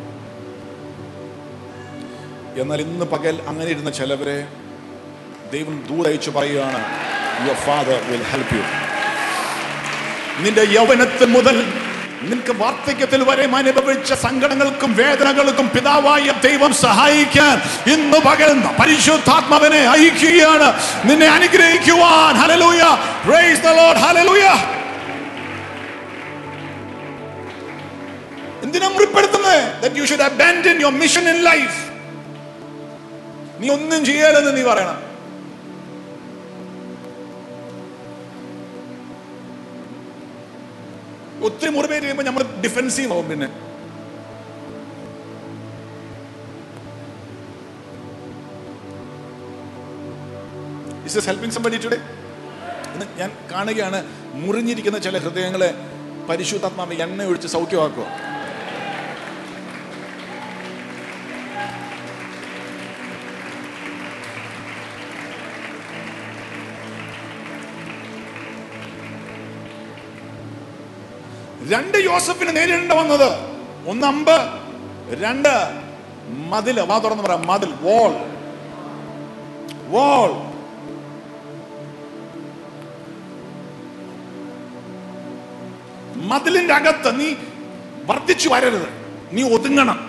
എന്നാൽ ഇന്ന് പകൽ അങ്ങനെ ഇരുന്ന ചിലവരെ ദൈവം ദൂതയച്ചു പറയുകയാണ് your father will help you നിന്റെ യൗവനത്തിൽ മുതൽ നിനക്ക് വാർദ്ധക്യത്തിൽ വരെ അനുഭവിച്ച സങ്കടങ്ങൾക്കും വേദനകൾക്കും പിതാവായ ദൈവം സഹായിക്കാൻ ഇന്ന് പകൽ പരിശുദ്ധാത്മാവിനെ അയക്കുകയാണ് നിന്നെ അനുഗ്രഹിക്കുവാൻ hallelujah praise the Lord hallelujah എന്തിനാ മുറിപ്പെടുത്തുന്നത് that you should abandon your mission in life നീ ഒന്നും ചെയ്യാലെന്ന് നീ പറയണം ഒത്തിരി മുറിവേറ്റ് കഴിയുമ്പോൾ നമ്മൾ ഡിഫെൻസീവ് ആവും പിന്നെ is this helping somebody today ഇന്ന് ഞാൻ കാണുകയാണ് മുറിഞ്ഞിരിക്കുന്ന ചില ഹൃദയങ്ങളെ പരിശുദ്ധാത്മാവ് എണ്ണ ഒഴിച്ച് സൗഖ്യമാക്കുക രണ്ട് യോസഫിന് നേരിടേണ്ട വന്നത് ഒന്ന് അമ്പ് രണ്ട് മതില് വാ തുറന്ന് പറയാം മതിൽ വോൾ വോൾ മതിലിന്റെ അകത്ത് നീ വർദ്ധിച്ചു വരരുത് നീ ഒതുങ്ങണം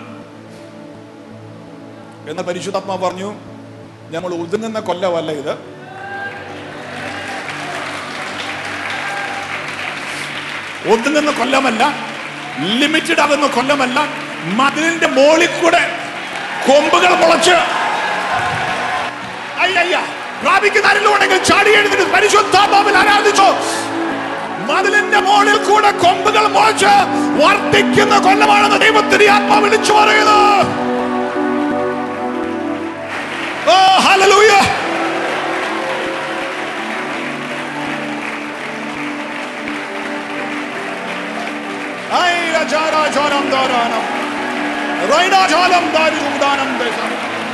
എന്ന് പരിശുദ്ധാത്മാ പറഞ്ഞു ഞങ്ങൾ ഒതുങ്ങുന്ന കൊല്ലമല്ല ഇത് ഒതുങ്ങുന്ന കൊല്ലമല്ല ലിമിറ്റഡ് ആകുന്ന കൊല്ലമല്ല മതിലിന്റെ മോളിൽ കൂടെ കൊമ്പുകൾ മുളച്ച് അയ്യ പ്രാപിക്കുന്ന ആരെങ്കിലും ഉണ്ടെങ്കിൽ ചാടി എഴുതിട്ട് പരിശുദ്ധാത്മാവിൽ ആരാധിച്ചോ മതിലിന്റെ മുകളിൽ കൂടെ കൊമ്പുകൾ മുളച്ച് വർദ്ധിക്കുന്ന കൊല്ലമാണെന്ന് ദൈവത്തിന്റെ ആത്മാ വിളിച്ചു പറയുന്നത് ഓ ഹല്ലേലൂയ ഐ രാജാരാജാനം ദാരാനം റൈഡാജാലം ദാരുദാനം ദേശം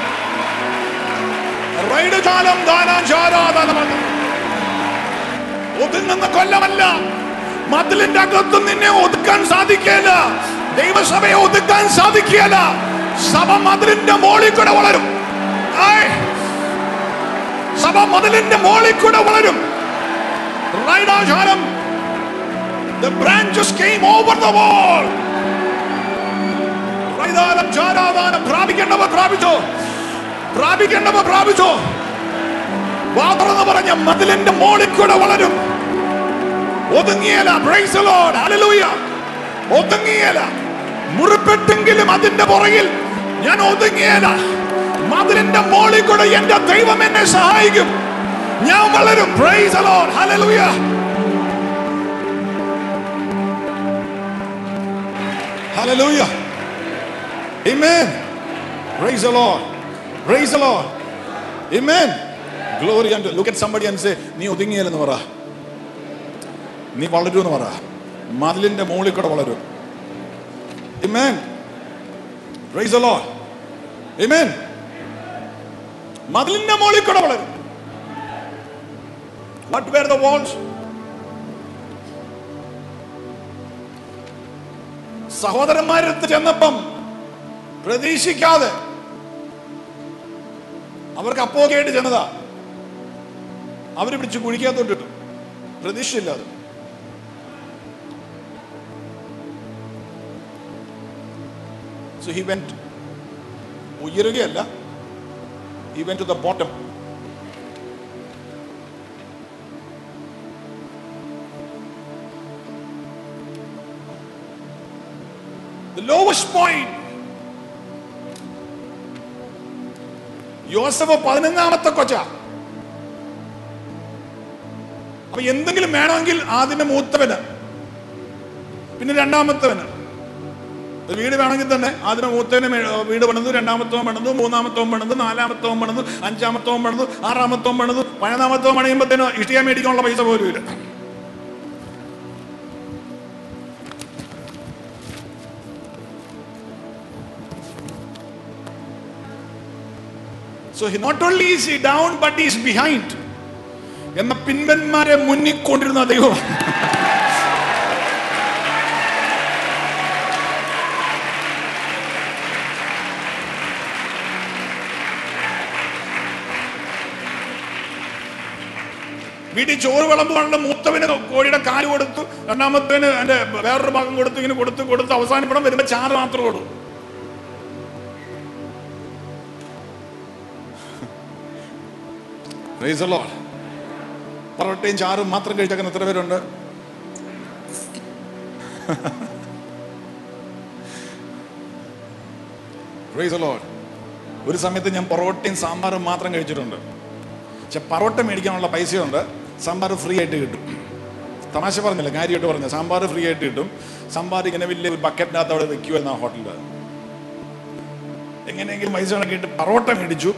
റൈഡജാലം ദാനാചാരാദാനം ഒതുങ്ങുന്ന കൊല്ലമല്ല മതിലിന്റെ അകത്തും നിന്നെ ഒതുക്കാൻ സാധിക്കില്ല ദൈവസഭയെ ഒതുക്കാൻ സാധിക്കില്ല സഭ മതിലിന്റെ മോളിൽ കൂടെ വളരും ആയ്. സഭ മതിലിന്റെ മോളിൽ കൂടെ വളരും റൈഡാചാരം The branches came over the wall. റൈദാനം ചാരാദാനം പ്രാപിക്കേണ്ടവർ പ്രാപിച്ചോ പ്രാപിക്കേണ്ടവർ പ്രാപിച്ചോ വാതറന്ന് പറഞ്ഞ മതിലിന്റെ മോളിൽ കൂടെ വളരും ഒതുങ്ങിയല praise the Lord hallelujah ഒതുങ്ങിയല മുറിപ്പെട്ടെങ്കിലും അതിന്റെ പുറകിൽ ഞാൻ ഒതുങ്ങിയല മതിലിന്റെ മോളിൽ കൂടെ എന്റെ ദൈവം എന്നെ സഹായിക്കും ഞാൻ വളരും praise the Lord hallelujah hallelujah amen praise the Lord praise the Lord amen glory unto look at somebody and say നീ ഒതുങ്ങിയല്ലെന്ന് പറ നീ വളരുമെന്ന് പറ മതിലിന്റെ മുകളിൽ കൂടെ വളരും Amen. Praise the Lord. Amen. മതിലിന്റെ മുകളിൽ കൂടെ വളരും What were the walls? സഹോദരന്മാരടുത്ത് ചെന്നപ്പം പ്രതീക്ഷിക്കാതെ അവർക്ക് അപ്പോകയായിട്ട് ചെന്നതാ അവര് പിടിച്ച് കുഴിക്കാത്തോട്ടിട്ടു പ്രതീക്ഷയില്ലാതെ So he went ഉയരുകയല്ല he went to the bottom the lowest point യോസഫ് പതിനൊന്നാമത്തെ കൊച്ച അപ്പൊ എന്തെങ്കിലും വേണമെങ്കിൽ ആദ്യമേ മൂത്തവന് പിന്നെ രണ്ടാമത്തവന് ഒരു വീട് വേണമെങ്കിൽ തന്നെ ആദ്യമേ മൂത്തവന് മേ- വീട് പണിതു രണ്ടാമത്തവൻ പണിതു മൂന്നാമത്തവൻ പണിതു നാലാമത്തവൻ പണിതു അഞ്ചാമത്തവൻ പണിതു ആറാമത്തവൻ പണിതു പതിനൊന്നാമത്തവൻ പണിയുമ്പോഴത്തേനോ ഇഷ്ടിക മേടിക്കാനുള്ള പൈസ പോലും ഇല്ല So he not only is he down, but he is behind. എന്ന പിൻപന്മാരെ മുന്നിൽ കൊണ്ടിരുന്ന ദൈവം വീട്ടിൽ ചോറ് വിളമ്പുവാനുള്ള മൂത്തവന് കോഴിയുടെ കാല് കൊടുത്തു രണ്ടാമത്തവന് എന്റെ വേറൊരു ഭാഗം കൊടുത്തു ഇങ്ങനെ കൊടുത്ത് കൊടുത്ത് അവസാനപ്പെടാൻ വരുമ്പോ ചാറ് മാത്രം കൊടുത്തു Praise the Lord. പൊറോട്ടയും ചാറും മാത്രം കഴിച്ചേക്കുന്ന എത്ര പേരുണ്ട് Praise the Lord. ഒരു സമയത്ത് ഞാൻ പൊറോട്ടയും സാമ്പാറും മാത്രം കഴിച്ചിട്ടുണ്ട് പക്ഷെ പൊറോട്ട മേടിക്കാനുള്ള പൈസയുണ്ട് സാമ്പാർ ഫ്രീ ആയിട്ട് കിട്ടും തമാശ പറഞ്ഞില്ല കാര്യമായിട്ട് പറഞ്ഞു സാമ്പാർ ഫ്രീ ആയിട്ട് കിട്ടും സാമ്പാർ ഇങ്ങനെ വലിയ ബക്കറ്റിനകത്ത് അവിടെ വെക്കുമായിരുന്നു ആ ഹോട്ടലിൽ എങ്ങനെയെങ്കിലും പൈസ കണക്കിട്ട് പൊറോട്ട മേടിച്ചു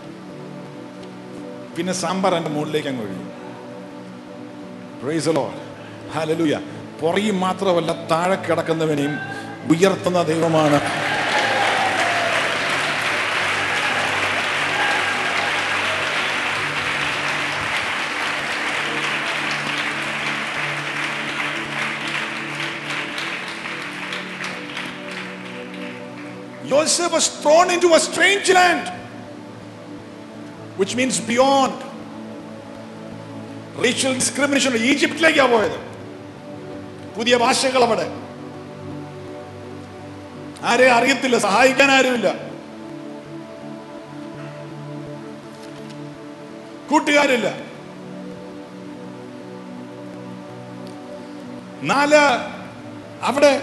പിന്നെ സാമ്പാർ എൻ്റെ മുകളിലേക്ക് അങ്ങ് ഒഴിഞ്ഞു പ്രൈസ് ലോഡ് ഹല്ലേലൂയ പുറകിൽ മാത്രമല്ല താഴെ കിടക്കുന്നവനെയും ഉയർത്തുന്ന ദൈവമാണ് Joseph was thrown into a strange land, which means beyond. Racial discrimination ഈജിപ്തിലേക്കാണ് പോയത് പുതിയ ഭാഷകൾ അവിടെ ആരെ അറിയത്തില്ല സഹായിക്കാൻ ആരുമില്ല കൂട്ടുകാരില്ല നാല് അവിടെ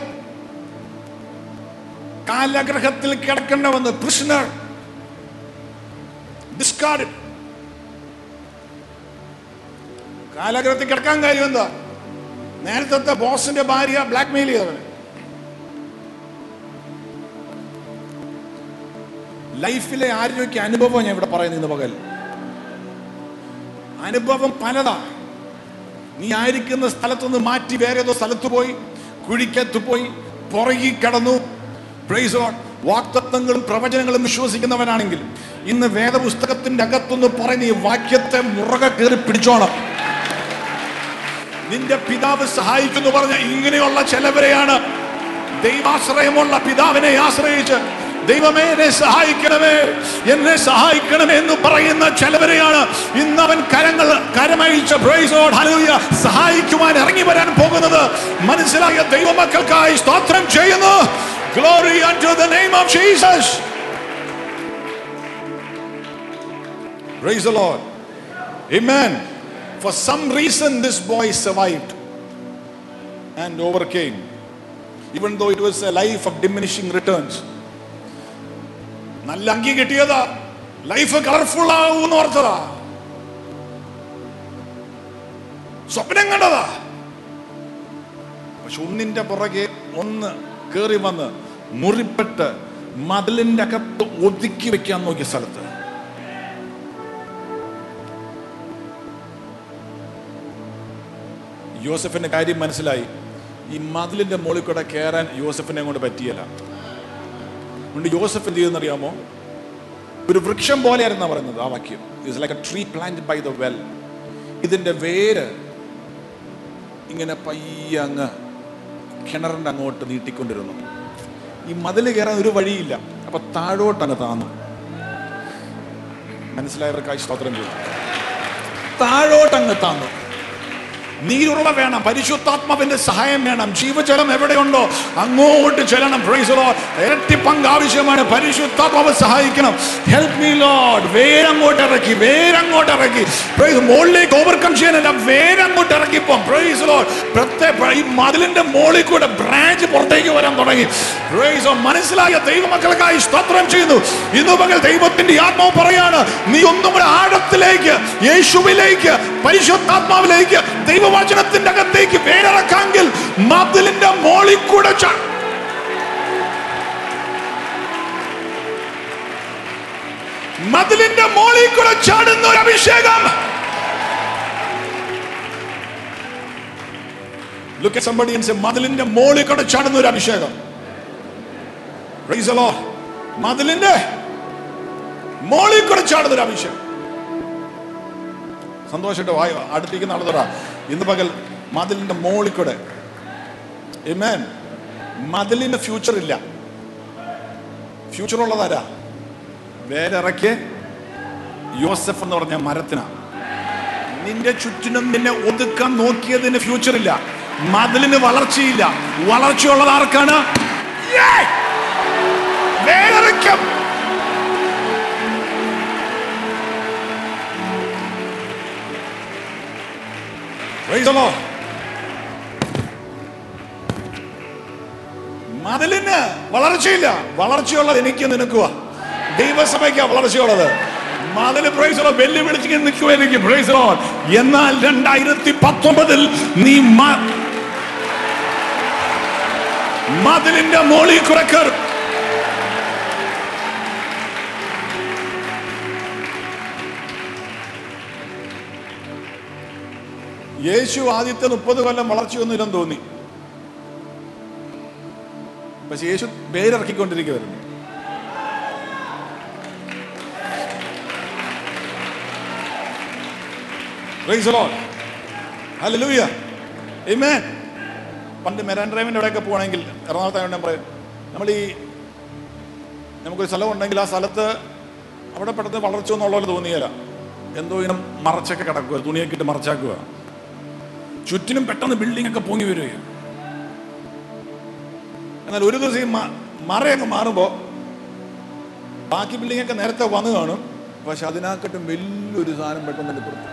കാലഗ്രഹത്തിൽ കിടക്കേണ്ട വന്ന് പ്രിസണർ ഡിസ്കാർഡ് കാലഗ്രഹത്തിൽ കിടക്കാൻ കാര്യം എന്താ നേരത്തെ ബോസിന്റെ ഭാര്യ ബ്ലാക്ക് മെയിൽ ചെയ്തവന് ലൈഫിലെ ആരോഗ്യ അനുഭവം ഞാൻ ഇവിടെ പറയുന്നത് ഇന്ന് പകൽ അനുഭവം പലതാ നീ ആയിരിക്കുന്ന സ്ഥലത്തുനിന്ന് മാറ്റി വേറെ ഏതോ സ്ഥലത്ത് പോയി കുഴിക്കത്ത് പോയി പുറകി കടന്നു പ്രൈസ് വാക്തത്വങ്ങളും പ്രവചനങ്ങളും വിശ്വസിക്കുന്നവനാണെങ്കിൽ ഇന്ന് വേദപുസ്തകത്തിന്റെ അകത്തുനിന്ന് പറയുന്ന ഈ വാക്യത്തെ മുറകെ കയറി പിടിച്ചോണം നിന്റെ പിതാവ് സഹായിക്കുന്നു പറഞ്ഞ ഇങ്ങനെയുള്ള ചിലവരെയാണ് ദൈവാശ്രയമുള്ള പിതാവിനെ ആശ്രയിച്ച് ദൈവമേ എന്നെ സഹായിക്കണമേ എന്നെ സഹായിക്കണമേ എന്ന് പറയുന്ന ചിലവരെയാണ് ഇന്ന് അവൻ കരങ്ങൾ കരമഴിച്ച praise God, hallelujah, സഹായിക്കുവാൻ ഇറങ്ങി വരാൻ പോകുന്നത് മനസ്സിലായ ദൈവമക്കൾക്കായി സ്തോത്രം ചെയ്യുന്നു glory unto the name of Jesus praise the Lord amen for some reason this boy survived and overcame even though it was a life of diminishing returns നല്ല അങ്കി കിട്ടിയതാ ലൈഫ് കളർഫുൾ ആവൂന്ന് ഓർത്തതാ സ്വപ്നം കണ്ടതാ പക്ഷെ ഒന്നിന്റെ പുറകെ ഒന്ന് കേറി വന്ന് മുറിപ്പെട്ട് മതിലിന്റെ അകത്ത് ഒതുക്കി വെക്കാൻ നോക്കിയ സ്ഥലത്ത് യോസഫിന്റെ കാര്യം മനസ്സിലായി ഈ മതിലിന്റെ മുകളിൽ കൂടെ കയറാൻ യോസഫിനെ കൊണ്ട് പറ്റിയല്ല അതുകൊണ്ട് യോസഫ് എന്ത് ചെയ്യുന്നറിയാമോ ഒരു വൃക്ഷം പോലെയായിരുന്നു പറയുന്നത് ആ വാക്യം it's like a tree plant by the well ഇതിന്റെ വേര് ഇങ്ങനെ പയ്യെ അങ്ങ് കിണറിന്റെ അങ്ങോട്ട് നീട്ടിക്കൊണ്ടിരുന്നു ഈ മതിൽ കയറാൻ ഒരു വഴിയില്ല അപ്പൊ താഴോട്ടങ്ങ് താന്നു മനസ്സിലായവർക്കായി സ്തോത്രം ചെയ്തു താഴോട്ടങ്ങ് താന്നു നീരുറവ വേണം പരിശുദ്ധാത്മാവിന്റെ സഹായം വേണം ജീവജലം എവിടെയുണ്ടോ അങ്ങോട്ട് ചെല്ലണം Praise the Lord. ഇരട്ടി പങ്ക് ആവശ്യമാണ് പരിശുദ്ധാത്മാവ് സഹായിക്കണം ഹെൽപ്പ് മീ ലോഡ് വേരങ്ങോട്ട് ഇറക്കി വേരങ്ങോട്ട് ഇറക്കി Praise- മുകളിലേക്ക് ഓവർകം ചെയ്യാനല്ല വേരങ്ങോട്ട് ഇറക്കിപ്പോ പ്രൈസ് ലോഡ് പ്രത്യേക ഈ മതിലിന്റെ മുകളിൽ കൂടെ ബ്രാഞ്ച് പുറത്തേക്ക് വരാൻ തുടങ്ങി Praise the Lord. മനസ്സിലായ ദൈവമക്കൾക്കായി സ്തോത്രം ചെയ്യുന്നു ഇന്ന് പകൽ ദൈവത്തിന്റെ ആത്മാവ് പറയാണ് നീ ഒന്നും കൂടെ ആഴത്തിലേക്ക് യേശുവിലേക്ക് പരിശുദ്ധാത്മാവിലേക്ക് ദൈവവചനത്തിന്റെ അകത്തേക്ക് വേരിറക്കാമെങ്കിൽ മതിലിന്റെ മോളിൽ കൂടെ ചാ- മതിലിന്റെ മോളിൽ കൂടെ ചാടുന്ന ഒരു അഭിഷേകം Look at somebody and say, മതിലിന്റെ മോളിൽ കൂടെ ചാടുന്ന ഒരു അഭിഷേകം Praise the Lord. മതിലിന്റെ മോളിൽ കൂടെ ചാടുന്ന ഒരു അഭിഷേകം സന്തോഷമായിട്ട് വായ അടുപ്പിക്കുന്ന ആൾ പറ ഇന്ന് പകൽ മതിലിന്റെ മോളിൽ കൂടെ Amen. മതിലിന് ഫ്യൂച്ചർ ഇല്ല ഫ്യൂച്ചർ ഉള്ളതാരാ വേരിറക്കിയ യോസഫ് എന്ന് പറഞ്ഞ മരത്തിനാ നിന്റെ ചുറ്റിനും നിന്നെ ഒതുക്കാൻ നോക്കിയതിന് ഫ്യൂച്ചർ ഇല്ല മതിലിന് വളർച്ചയില്ല വളർച്ചയുള്ളത് ആർക്കാണ് Yeah! വേരിറക്കം Praise the Lord. മതിലിന് അതിന് വളർച്ചയില്ല വളർച്ചയുള്ളത് എനിക്ക് നിനക്കുവാ ദൈവസഭയ്ക്കാ വളർച്ചയുള്ളത് മതില് പ്രൈസറോ വെല്ലുവിളിച്ച് നിൽക്കുമായിരിക്കും പ്രൈസറോ എന്നാൽ രണ്ടായിരത്തി പത്തൊമ്പതിൽ നീ മ- മതിലിന്റെ മോളിൽ കുറെ കയറും യേശു ആദ്യത്തെ മുപ്പത് കൊല്ലം വളർച്ചയൊന്നുമില്ലെന്ന് തോന്നി പക്ഷെ യേശു പേരിറക്കിക്കൊണ്ടിരിക്കുവായിരുന്നു Praise the Lord. Hallelujah. Amen. പണ്ട് മെരാൻ ഡ്രൈവിൻ്റെ അവിടെയൊക്കെ പോകണമെങ്കിൽ എറണാകുളത്തായോണ്ട് ഞാൻ പറയും നമ്മൾ ഈ നമുക്കൊരു സ്ഥലം ഉണ്ടെങ്കിൽ ആ സ്ഥലത്ത് അവിടെ പെട്ടെന്ന് വളർച്ച ഒന്നും ഉള്ള പോലെ തോന്നിയല്ല എന്തോ ഇങ്ങനെ മറച്ചൊക്കെ കിടക്കുക തുണിയൊക്കെ ഇട്ട് മറച്ചാക്കുക ചുറ്റിനും പെട്ടെന്ന് ബിൽഡിംഗ് ഒക്കെ പൊങ്ങി വരികയാണ് എന്നാൽ ഒരു ദിവസം ഈ മ- മറയൊക്കെ മാറുമ്പോൾ ബാക്കി ബിൽഡിംഗ് ഒക്കെ നേരത്തെ വന്നു കാണും പക്ഷെ അതിനകത്തും വലിയൊരു സാധനം പെട്ടെന്ന് തന്നെ കൊടുത്തു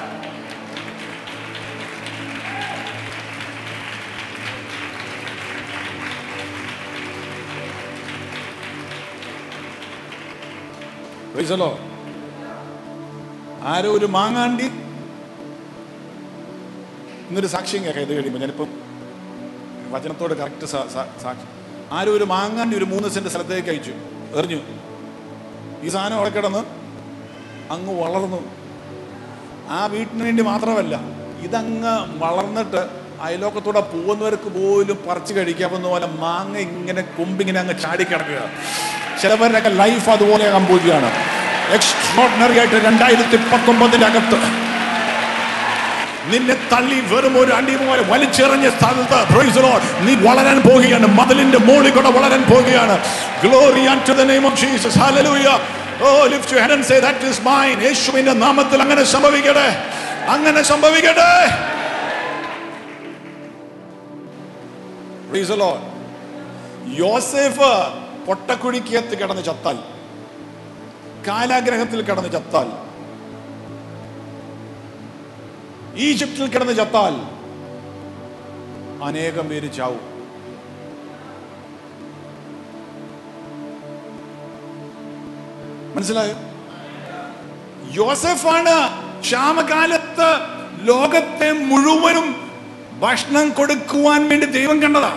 Praise the Lord. ആരോ ഒരു മാങ്ങാണ്ടി ഇന്നൊരു സാക്ഷ്യം കേൾക്കാം ഇത് കഴിയുമ്പോൾ ഞാനിപ്പം വചനത്തോട് കറക്റ്റ് സാക്ഷി ആരോ ഒരു മാങ്ങാണ്ടി ഒരു മൂന്ന് സെന്റ് സ്ഥലത്തേക്ക് അയച്ചു എറിഞ്ഞു ഈ സാധനം അവിടെ കിടന്ന് അങ്ങ് വളർന്നു ആ വീട്ടിന് വേണ്ടി മാത്രമല്ല ഇതങ്ങ് വളർന്നിട്ട് അയലോക്കത്തൂടെ പോകുന്നവർക്ക് പോലും പറിച്ചു കഴിക്കാവുന്ന പോലെ മാങ്ങ ഇങ്ങനെ കൊമ്പിങ്ങനെ അങ്ങ് ചാടിക്കിടക്കുക ചിലവരുടെയൊക്കെ ലൈഫ് അതുപോലെ സംഭവിക്കുകയാണ് എക്സ്ട്രോർഡിനറി ആയിട്ട് രണ്ടായിരത്തി പത്തൊമ്പതിന്റെ അകത്ത് നിന്നെ തള്ളി വെറും ഒരു അടി പോലെ വലിച്ചെറിഞ്ഞ സ്ഥലത്ത് praise the Lord, നീ വളരാൻ പോവുകയാണ് മതിലിന്റെ മോളിൽ കൂടെ വളരാൻ പോവുകയാണ് glory to the name of Jesus hallelujah oh lift your hand and say that is mine യേശുവിന്റെ നാമത്തിൽ അങ്ങനെ സംഭവിക്കട്ടെ അങ്ങനെ സംഭവിക്കട്ടെ Praise the Lord. യോസേഫ് പൊട്ടക്കുഴിക്കകത്ത് കിടന്ന് ചത്താൽ കാലാഗ്രഹത്തിൽ കിടന്ന് ചത്താൽ ഈജിപ്തിൽ കിടന്ന് ചത്താൽ അനേകം പേര് ചാവും മനസ്സിലായോ യോസഫാണ് ക്ഷാമകാലത്ത് ലോകത്തെ മുഴുവനും ഭക്ഷണം കൊടുക്കുവാൻ വേണ്ടി ദൈവം കണ്ടതാ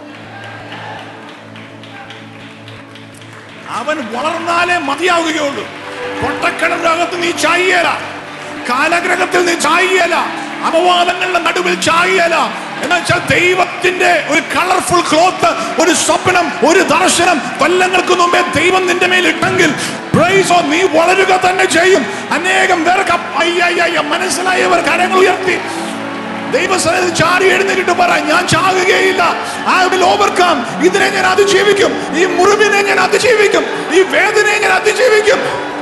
അവൻ വളർന്നാലേ മതിയാവുകയുള്ളൂ പൊട്ടക്കിണറിനകത്ത് നീ ചായല കാലഗ്രഹത്തിൽ നീ ചായല അപവാദങ്ങളുടെ നടുവിൽ ചായല എന്നുവെച്ചാൽ ദൈവത്തിന്റെ ഒരു കളർഫുൾ ക്ലോത്ത് ഒരു സ്വപ്നം ഒരു ദർശനം കൊല്ലങ്ങൾക്ക് മുമ്പേ ദൈവം നിന്റെ മേൽ ഇട്ടെങ്കിൽ praise God, നീ വളരുക തന്നെ ചെയ്യും അനേകം പേർക്ക് അപ്പ- അയ്യയ്യയ്യ, മനസ്സിലായവർ കരങ്ങൾ ഉയർത്തി ദൈവസ്ഥലത്ത് ചാടി എഴുന്നേറ്റ് പറ ഞാൻ ചാകുകയില്ല ഐ വിൽ ഓവർകം ഇതിനെ ഞാൻ അതിജീവിക്കും ഈ മുറിവിനെ ഞാൻ അതിജീവിക്കും ഈ വേദനയെ ഞാൻ അതിജീവിക്കും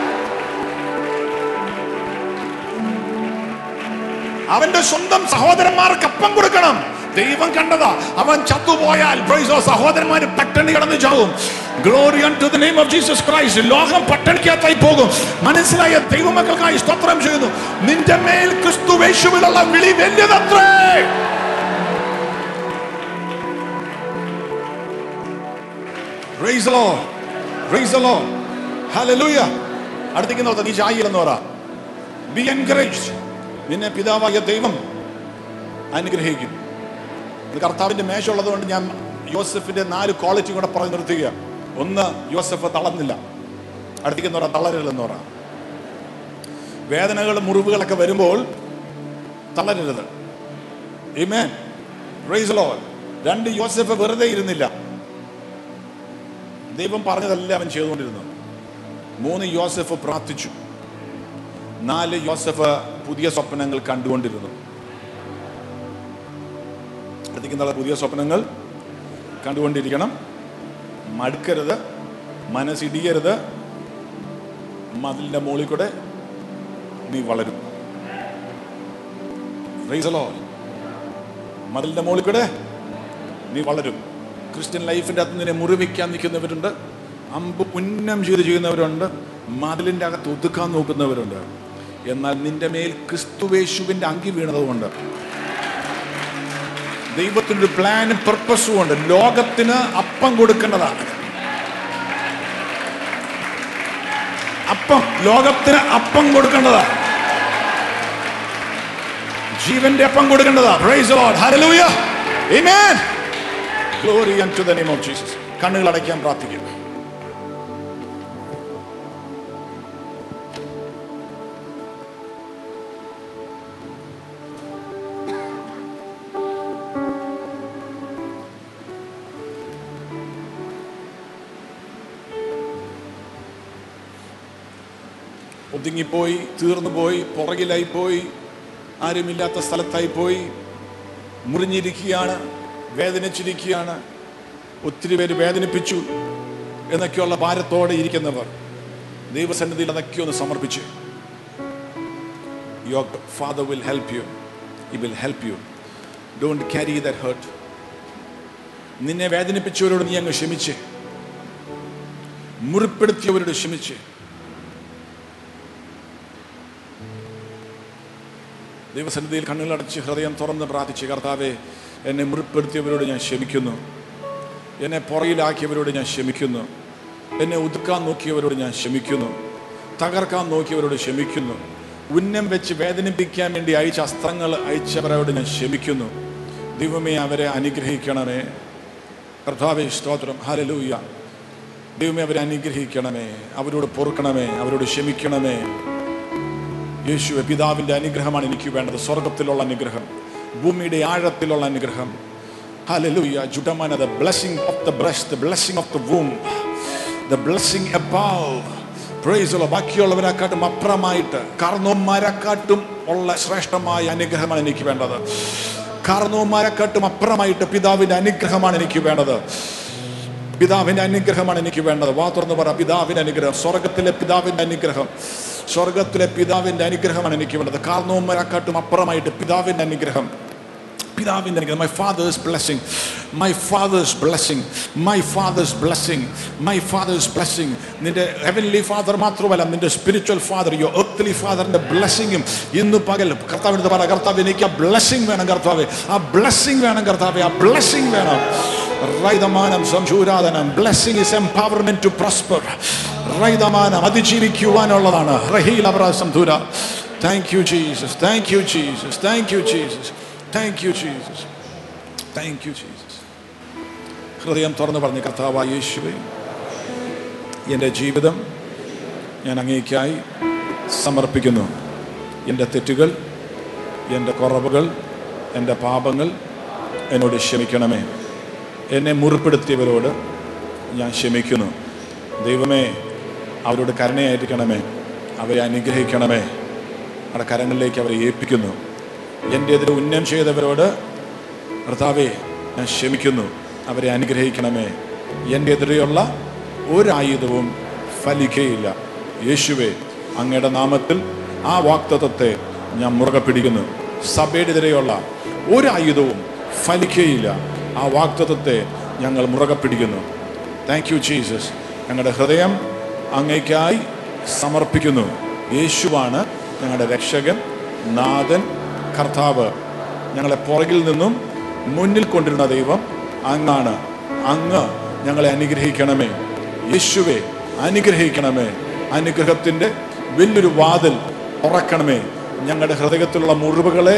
അവന്റെ സ്വന്തം സഹോദരന്മാർക്ക് അപ്പം കൊടുക്കണം ദൈവം കണ്ടതാ അവൻ ചത്തുപോയാൽ praise God, സഹോദരന്മാര് പട്ടിണി കിടന്ന് ചാവും glory to the name of Jesus Christ ലോകം പട്ടിണിക്കകത്തായി പോകും മനസ്സിലായ ദൈവമക്കൾക്കായി സ്തോത്രം ചെയ്യുന്നു നിന്റെ മേൽ ക്രിസ്തു യേശുവിലുള്ള വിളി വലിയതത്രേ Praise the Lord. Praise the Lord. Hallelujah. അടുത്തേക്ക് നോക്കാം നീ ചായില്ലെന്ന് പറ ബി എൻകറേജ് നിന്നെ പിതാവായ ദൈവം അനുഗ്രഹിക്കും ഇത് കർത്താവിന്റെ മേശ ഉള്ളതുകൊണ്ട് ഞാൻ യോസഫിന്റെ നാല് ക്വാളിറ്റി കൂടെ പറഞ്ഞു നിർത്തുക ഒന്ന് യോസഫ് തളർന്നില്ല അടുത്തേക്ക് എന്ന് പറ തളരരുതെന്ന് പറ വേദനകൾ മുറിവുകളൊക്കെ വരുമ്പോൾ തളരരുത് Amen. Praise the Lord. രണ്ട് യോസഫ് വെറുതെ ഇരുന്നില്ല ദൈവം പറഞ്ഞതെല്ലാം അവൻ ചെയ്തുകൊണ്ടിരുന്നു മൂന്ന് യോസഫ് പ്രാർത്ഥിച്ചു നാല് യോസഫ് പുതിയ സ്വപ്നങ്ങൾ കണ്ടുകൊണ്ടിരുന്നു അടുത്തേക്കുന്നുള്ള പുതിയ സ്വപ്നങ്ങൾ കണ്ടുകൊണ്ടിരിക്കണം മടുക്കരുത് മനസ്സിടിയരുത് മതിലിന്റെ മുകളിൽ കൂടെ നീ വളരും Praise the Lord. മതിലിന്റെ മുകളിൽ കൂടെ നീ വളരും ക്രിസ്ത്യൻ ലൈഫിന്റെ അകത്ത് നിന്നെ മുറിവിക്കാൻ നിൽക്കുന്നവരുണ്ട് അമ്പ് പുന്നം ചെയ്ത് ചെയ്യുന്നവരുണ്ട് മതിലിന്റെ അകത്ത് ഒതുക്കാൻ നോക്കുന്നവരുണ്ട് എന്നാൽ നിന്റെ മേൽ ക്രിസ്തുവേശുവിന്റെ അങ്കി വീണതുകൊണ്ട് ദൈവത്തിനൊരു പ്ലാനും പർപ്പസും ഉണ്ട് ലോകത്തിന് അപ്പം കൊടുക്കേണ്ടതാണ് അപ്പം ലോകത്തിന് അപ്പം കൊടുക്കേണ്ടതാ ജീവന്റെ അപ്പം കൊടുക്കേണ്ടതാ praise the Lord hallelujah amen glory unto the name of Jesus കണ്ണുകൾ അടയ്ക്കാൻ പ്രാർത്ഥിക്കുന്നു ഒതുങ്ങിപ്പോയി തീർന്നുപോയി പുറകിലായി പോയി ആരുമില്ലാത്ത സ്ഥലത്തായി പോയി മുറിഞ്ഞിരിക്കുകയാണ് വേദനിച്ചിരിക്കുകയാണ് ഒത്തിരി പേര് വേദനിപ്പിച്ചു എന്നൊക്കെയുള്ള ഭാരത്തോടെ ഇരിക്കുന്നവർ ദൈവസന്നിധിയിൽ അതൊക്കെ ഒന്ന് സമർപ്പിച്ച് your father will help you ഈ will help you don't carry that hurt നിന്നെ വേദനിപ്പിച്ചവരോട് നീ അങ്ങ് ക്ഷമിച്ച് മുറിപ്പെടുത്തിയവരോട് ക്ഷമിച്ച് ദൈവസന്നിധിയിൽ കണ്ണുകളടച്ച് ഹൃദയം തുറന്ന് പ്രാർത്ഥിച്ച് കർത്താവെ എന്നെ മുറിപ്പെടുത്തിയവരോട് ഞാൻ ക്ഷമിക്കുന്നു എന്നെ പുറയിലാക്കിയവരോട് ഞാൻ ക്ഷമിക്കുന്നു എന്നെ ഒതുക്കാൻ നോക്കിയവരോട് ഞാൻ ക്ഷമിക്കുന്നു തകർക്കാൻ നോക്കിയവരോട് ക്ഷമിക്കുന്നു ഉന്നം വെച്ച് വേദനിപ്പിക്കാൻ വേണ്ടി അയച്ച അസ്ത്രങ്ങൾ അയച്ചവരോട് ഞാൻ ക്ഷമിക്കുന്നു ദൈവമേ അവരെ അനുഗ്രഹിക്കണമേ കർത്താവെ സ്തോത്രം ഹരലൂയ ദൈവമേ അവരെ അനുഗ്രഹിക്കണമേ അവരോട് പൊറുക്കണമേ അവരോട് ക്ഷമിക്കണമേ യേശുവെ പിതാവിൻ്റെ അനുഗ്രഹമാണ് എനിക്ക് വേണ്ടത് സ്വർഗത്തിലുള്ള അനുഗ്രഹം ഭൂമിയുടെ ആഴത്തിലുള്ള അനുഗ്രഹം ഹല്ലേലൂയ ജുഡമന the blessing of the breast the blessing of the womb the blessing above praise the Lord ബാക്കിയുള്ളവരെക്കാട്ടും അപ്പുറമായിട്ട് കാർന്നോന്മാരെക്കാട്ടും ഉള്ള ശ്രേഷ്ഠമായ അനുഗ്രഹമാണ് എനിക്ക് വേണ്ടത് കാർന്നോന്മാരെക്കാട്ടും അപ്പുറമായിട്ട് പിതാവിന്റെ അനുഗ്രഹമാണ് എനിക്ക് വേണ്ടത് പിതാവിന്റെ അനുഗ്രഹമാണ് എനിക്ക് വേണ്ടത് വാ തുറന്ന് പറ പിതാവിന്റെ അനുഗ്രഹം സ്വർഗത്തിലെ പിതാവിന്റെ അനുഗ്രഹം സ്വർഗത്തിലെ പിതാവിന്റെ അനുഗ്രഹമാണ് എനിക്ക് വേണ്ടത് കാർന്നോന്മാരെക്കാട്ടും അപ്പുറമായിട്ട് പിതാവിന്റെ അനുഗ്രഹം പിതാവിന്റെ അനുഗ്രഹം my father's blessing my father's blessing my father's blessing my father's blessing നിന്റെ ഹെവൻലി ഫാദർ മാത്രമല്ല നിന്റെ സ്പിരിച്വൽ ഫാദർ യോ എർത്തലി ഫാദറിന്റെ ബ്ലെസ്സിങ്ങും ഇന്ന് പകൽ കർത്താവിനടുത്ത് പറ കർത്താവ് എനിക്ക് ആ ബ്ലെസ്സിങ് വേണം കർത്താവ് ആ ബ്ലെസ്സിങ് വേണം കർത്താവ് ആ ബ്ലെസ്സിങ് വേണം റൈതമാനം സംശൂരാധനം blessing is empowerment to prosper റൈതമാനം അതിജീവിക്കുവാനുള്ളതാണ് റഹീൽ അബ്രാസം ധൂര thank you Jesus thank you Jesus thank you Jesus thank you Jesus thank you Jesus ഹൃദയം തുറന്നു പറഞ്ഞ് കർത്താവായ യേശുവേ എൻ്റെ ജീവിതം ഞാൻ അങ്ങേക്കായി സമർപ്പിക്കുന്നു എൻ്റെ തെറ്റുകൾ എൻ്റെ കുറവുകൾ എൻ്റെ പാപങ്ങൾ എന്നോട് ക്ഷമിക്കണമേ എന്നെ മുറിപ്പെടുത്തിയവരോട് ഞാൻ ക്ഷമിക്കുന്നു ദൈവമേ അവരോട് കരുണയായിരിക്കണമേ അവരെ അനുഗ്രഹിക്കണമേ അവരുടെ കരങ്ങളിലേക്ക് അവരെ ഏൽപ്പിക്കുന്നു എൻ്റെ എതിരെ ഉന്നം ചെയ്തവരോട് കർത്താവേ ഞാൻ ക്ഷമിക്കുന്നു അവരെ അനുഗ്രഹിക്കണമേ എൻ്റെ എതിരെയുള്ള ഒരായുധവും ഫലിക്കയില്ല യേശുവേ അങ്ങയുടെ നാമത്തിൽ ആ വാക്തത്വത്തെ ഞാൻ മുറുകെ പിടിക്കുന്നു സഭയുടെ എതിരെയുള്ള ഒരായുധവും ഫലിക്കയില്ല ആ വാക്തത്വത്തെ ഞങ്ങൾ മുറുകെ പിടിക്കുന്നു താങ്ക് യു ജീസസ് ഞങ്ങളുടെ ഹൃദയം അങ്ങേക്കായി സമർപ്പിക്കുന്നു യേശുവാണ് ഞങ്ങളുടെ രക്ഷകൻ നാഥൻ കർത്താവ് ഞങ്ങളെ പുറകിൽ നിന്നും മുന്നിൽ കൊണ്ടിരുന്ന ദൈവം അങ്ങാണ് അങ്ങ് ഞങ്ങളെ അനുഗ്രഹിക്കണമേ യേശുവെ അനുഗ്രഹിക്കണമേ അനുഗ്രഹത്തിൻ്റെ വലിയൊരു വാതിൽ തുറക്കണമേ ഞങ്ങളുടെ ഹൃദയത്തിലുള്ള മുറിവുകളെ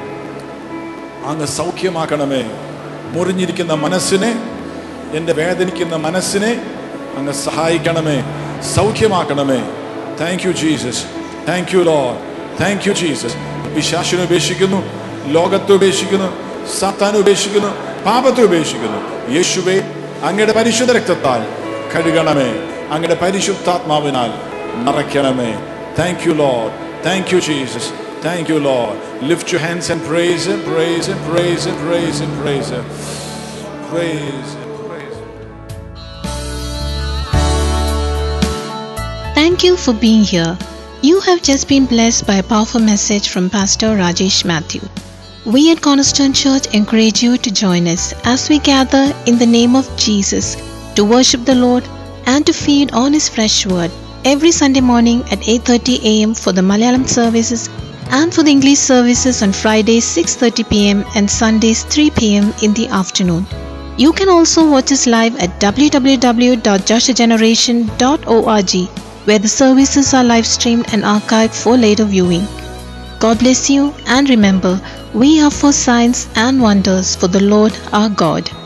അങ്ങ് സൗഖ്യമാക്കണമേ മുറിഞ്ഞിരിക്കുന്ന മനസ്സിനെ എൻ്റെ വേദനിക്കുന്ന മനസ്സിനെ അങ്ങ് സഹായിക്കണമേ സൗഖ്യമാക്കണമേ thank you Jesus thank you Lord thank you Jesus പിശാശിനെ ഉപേക്ഷിക്കുന്നു ലോകത്തെ ഉപേക്ഷിക്കുന്നു സാത്താനെ ഉപേക്ഷിക്കുന്നു പാപത്തെ ഉപേക്ഷിക്കുന്നു യേശുവെ അങ്ങയുടെ പരിശുദ്ധ രക്തത്താൽ കഴുകണമേ അങ്ങയുടെ പരിശുദ്ധാത്മാവിനാൽ നിറയ്ക്കണമേ thank you Lord thank you Jesus thank you Lord lift you hands and praise praise praise praise praise praise praise Thank you for being here. You have just been blessed by a powerful message from Pastor Rajesh Matthew. We at Cornerstone Church encourage you to join us as we gather in the name of Jesus to worship the Lord and to feed on his fresh word every Sunday morning at 8:30 a.m. for the Malayalam services and for the English services on Fridays 6:30 p.m. and Sundays 3 p.m. in the afternoon. You can also watch us live at www.joshageneration.org where the services are live streamed and archived for later viewing. God bless you and remember, we are for signs and wonders for the Lord our God.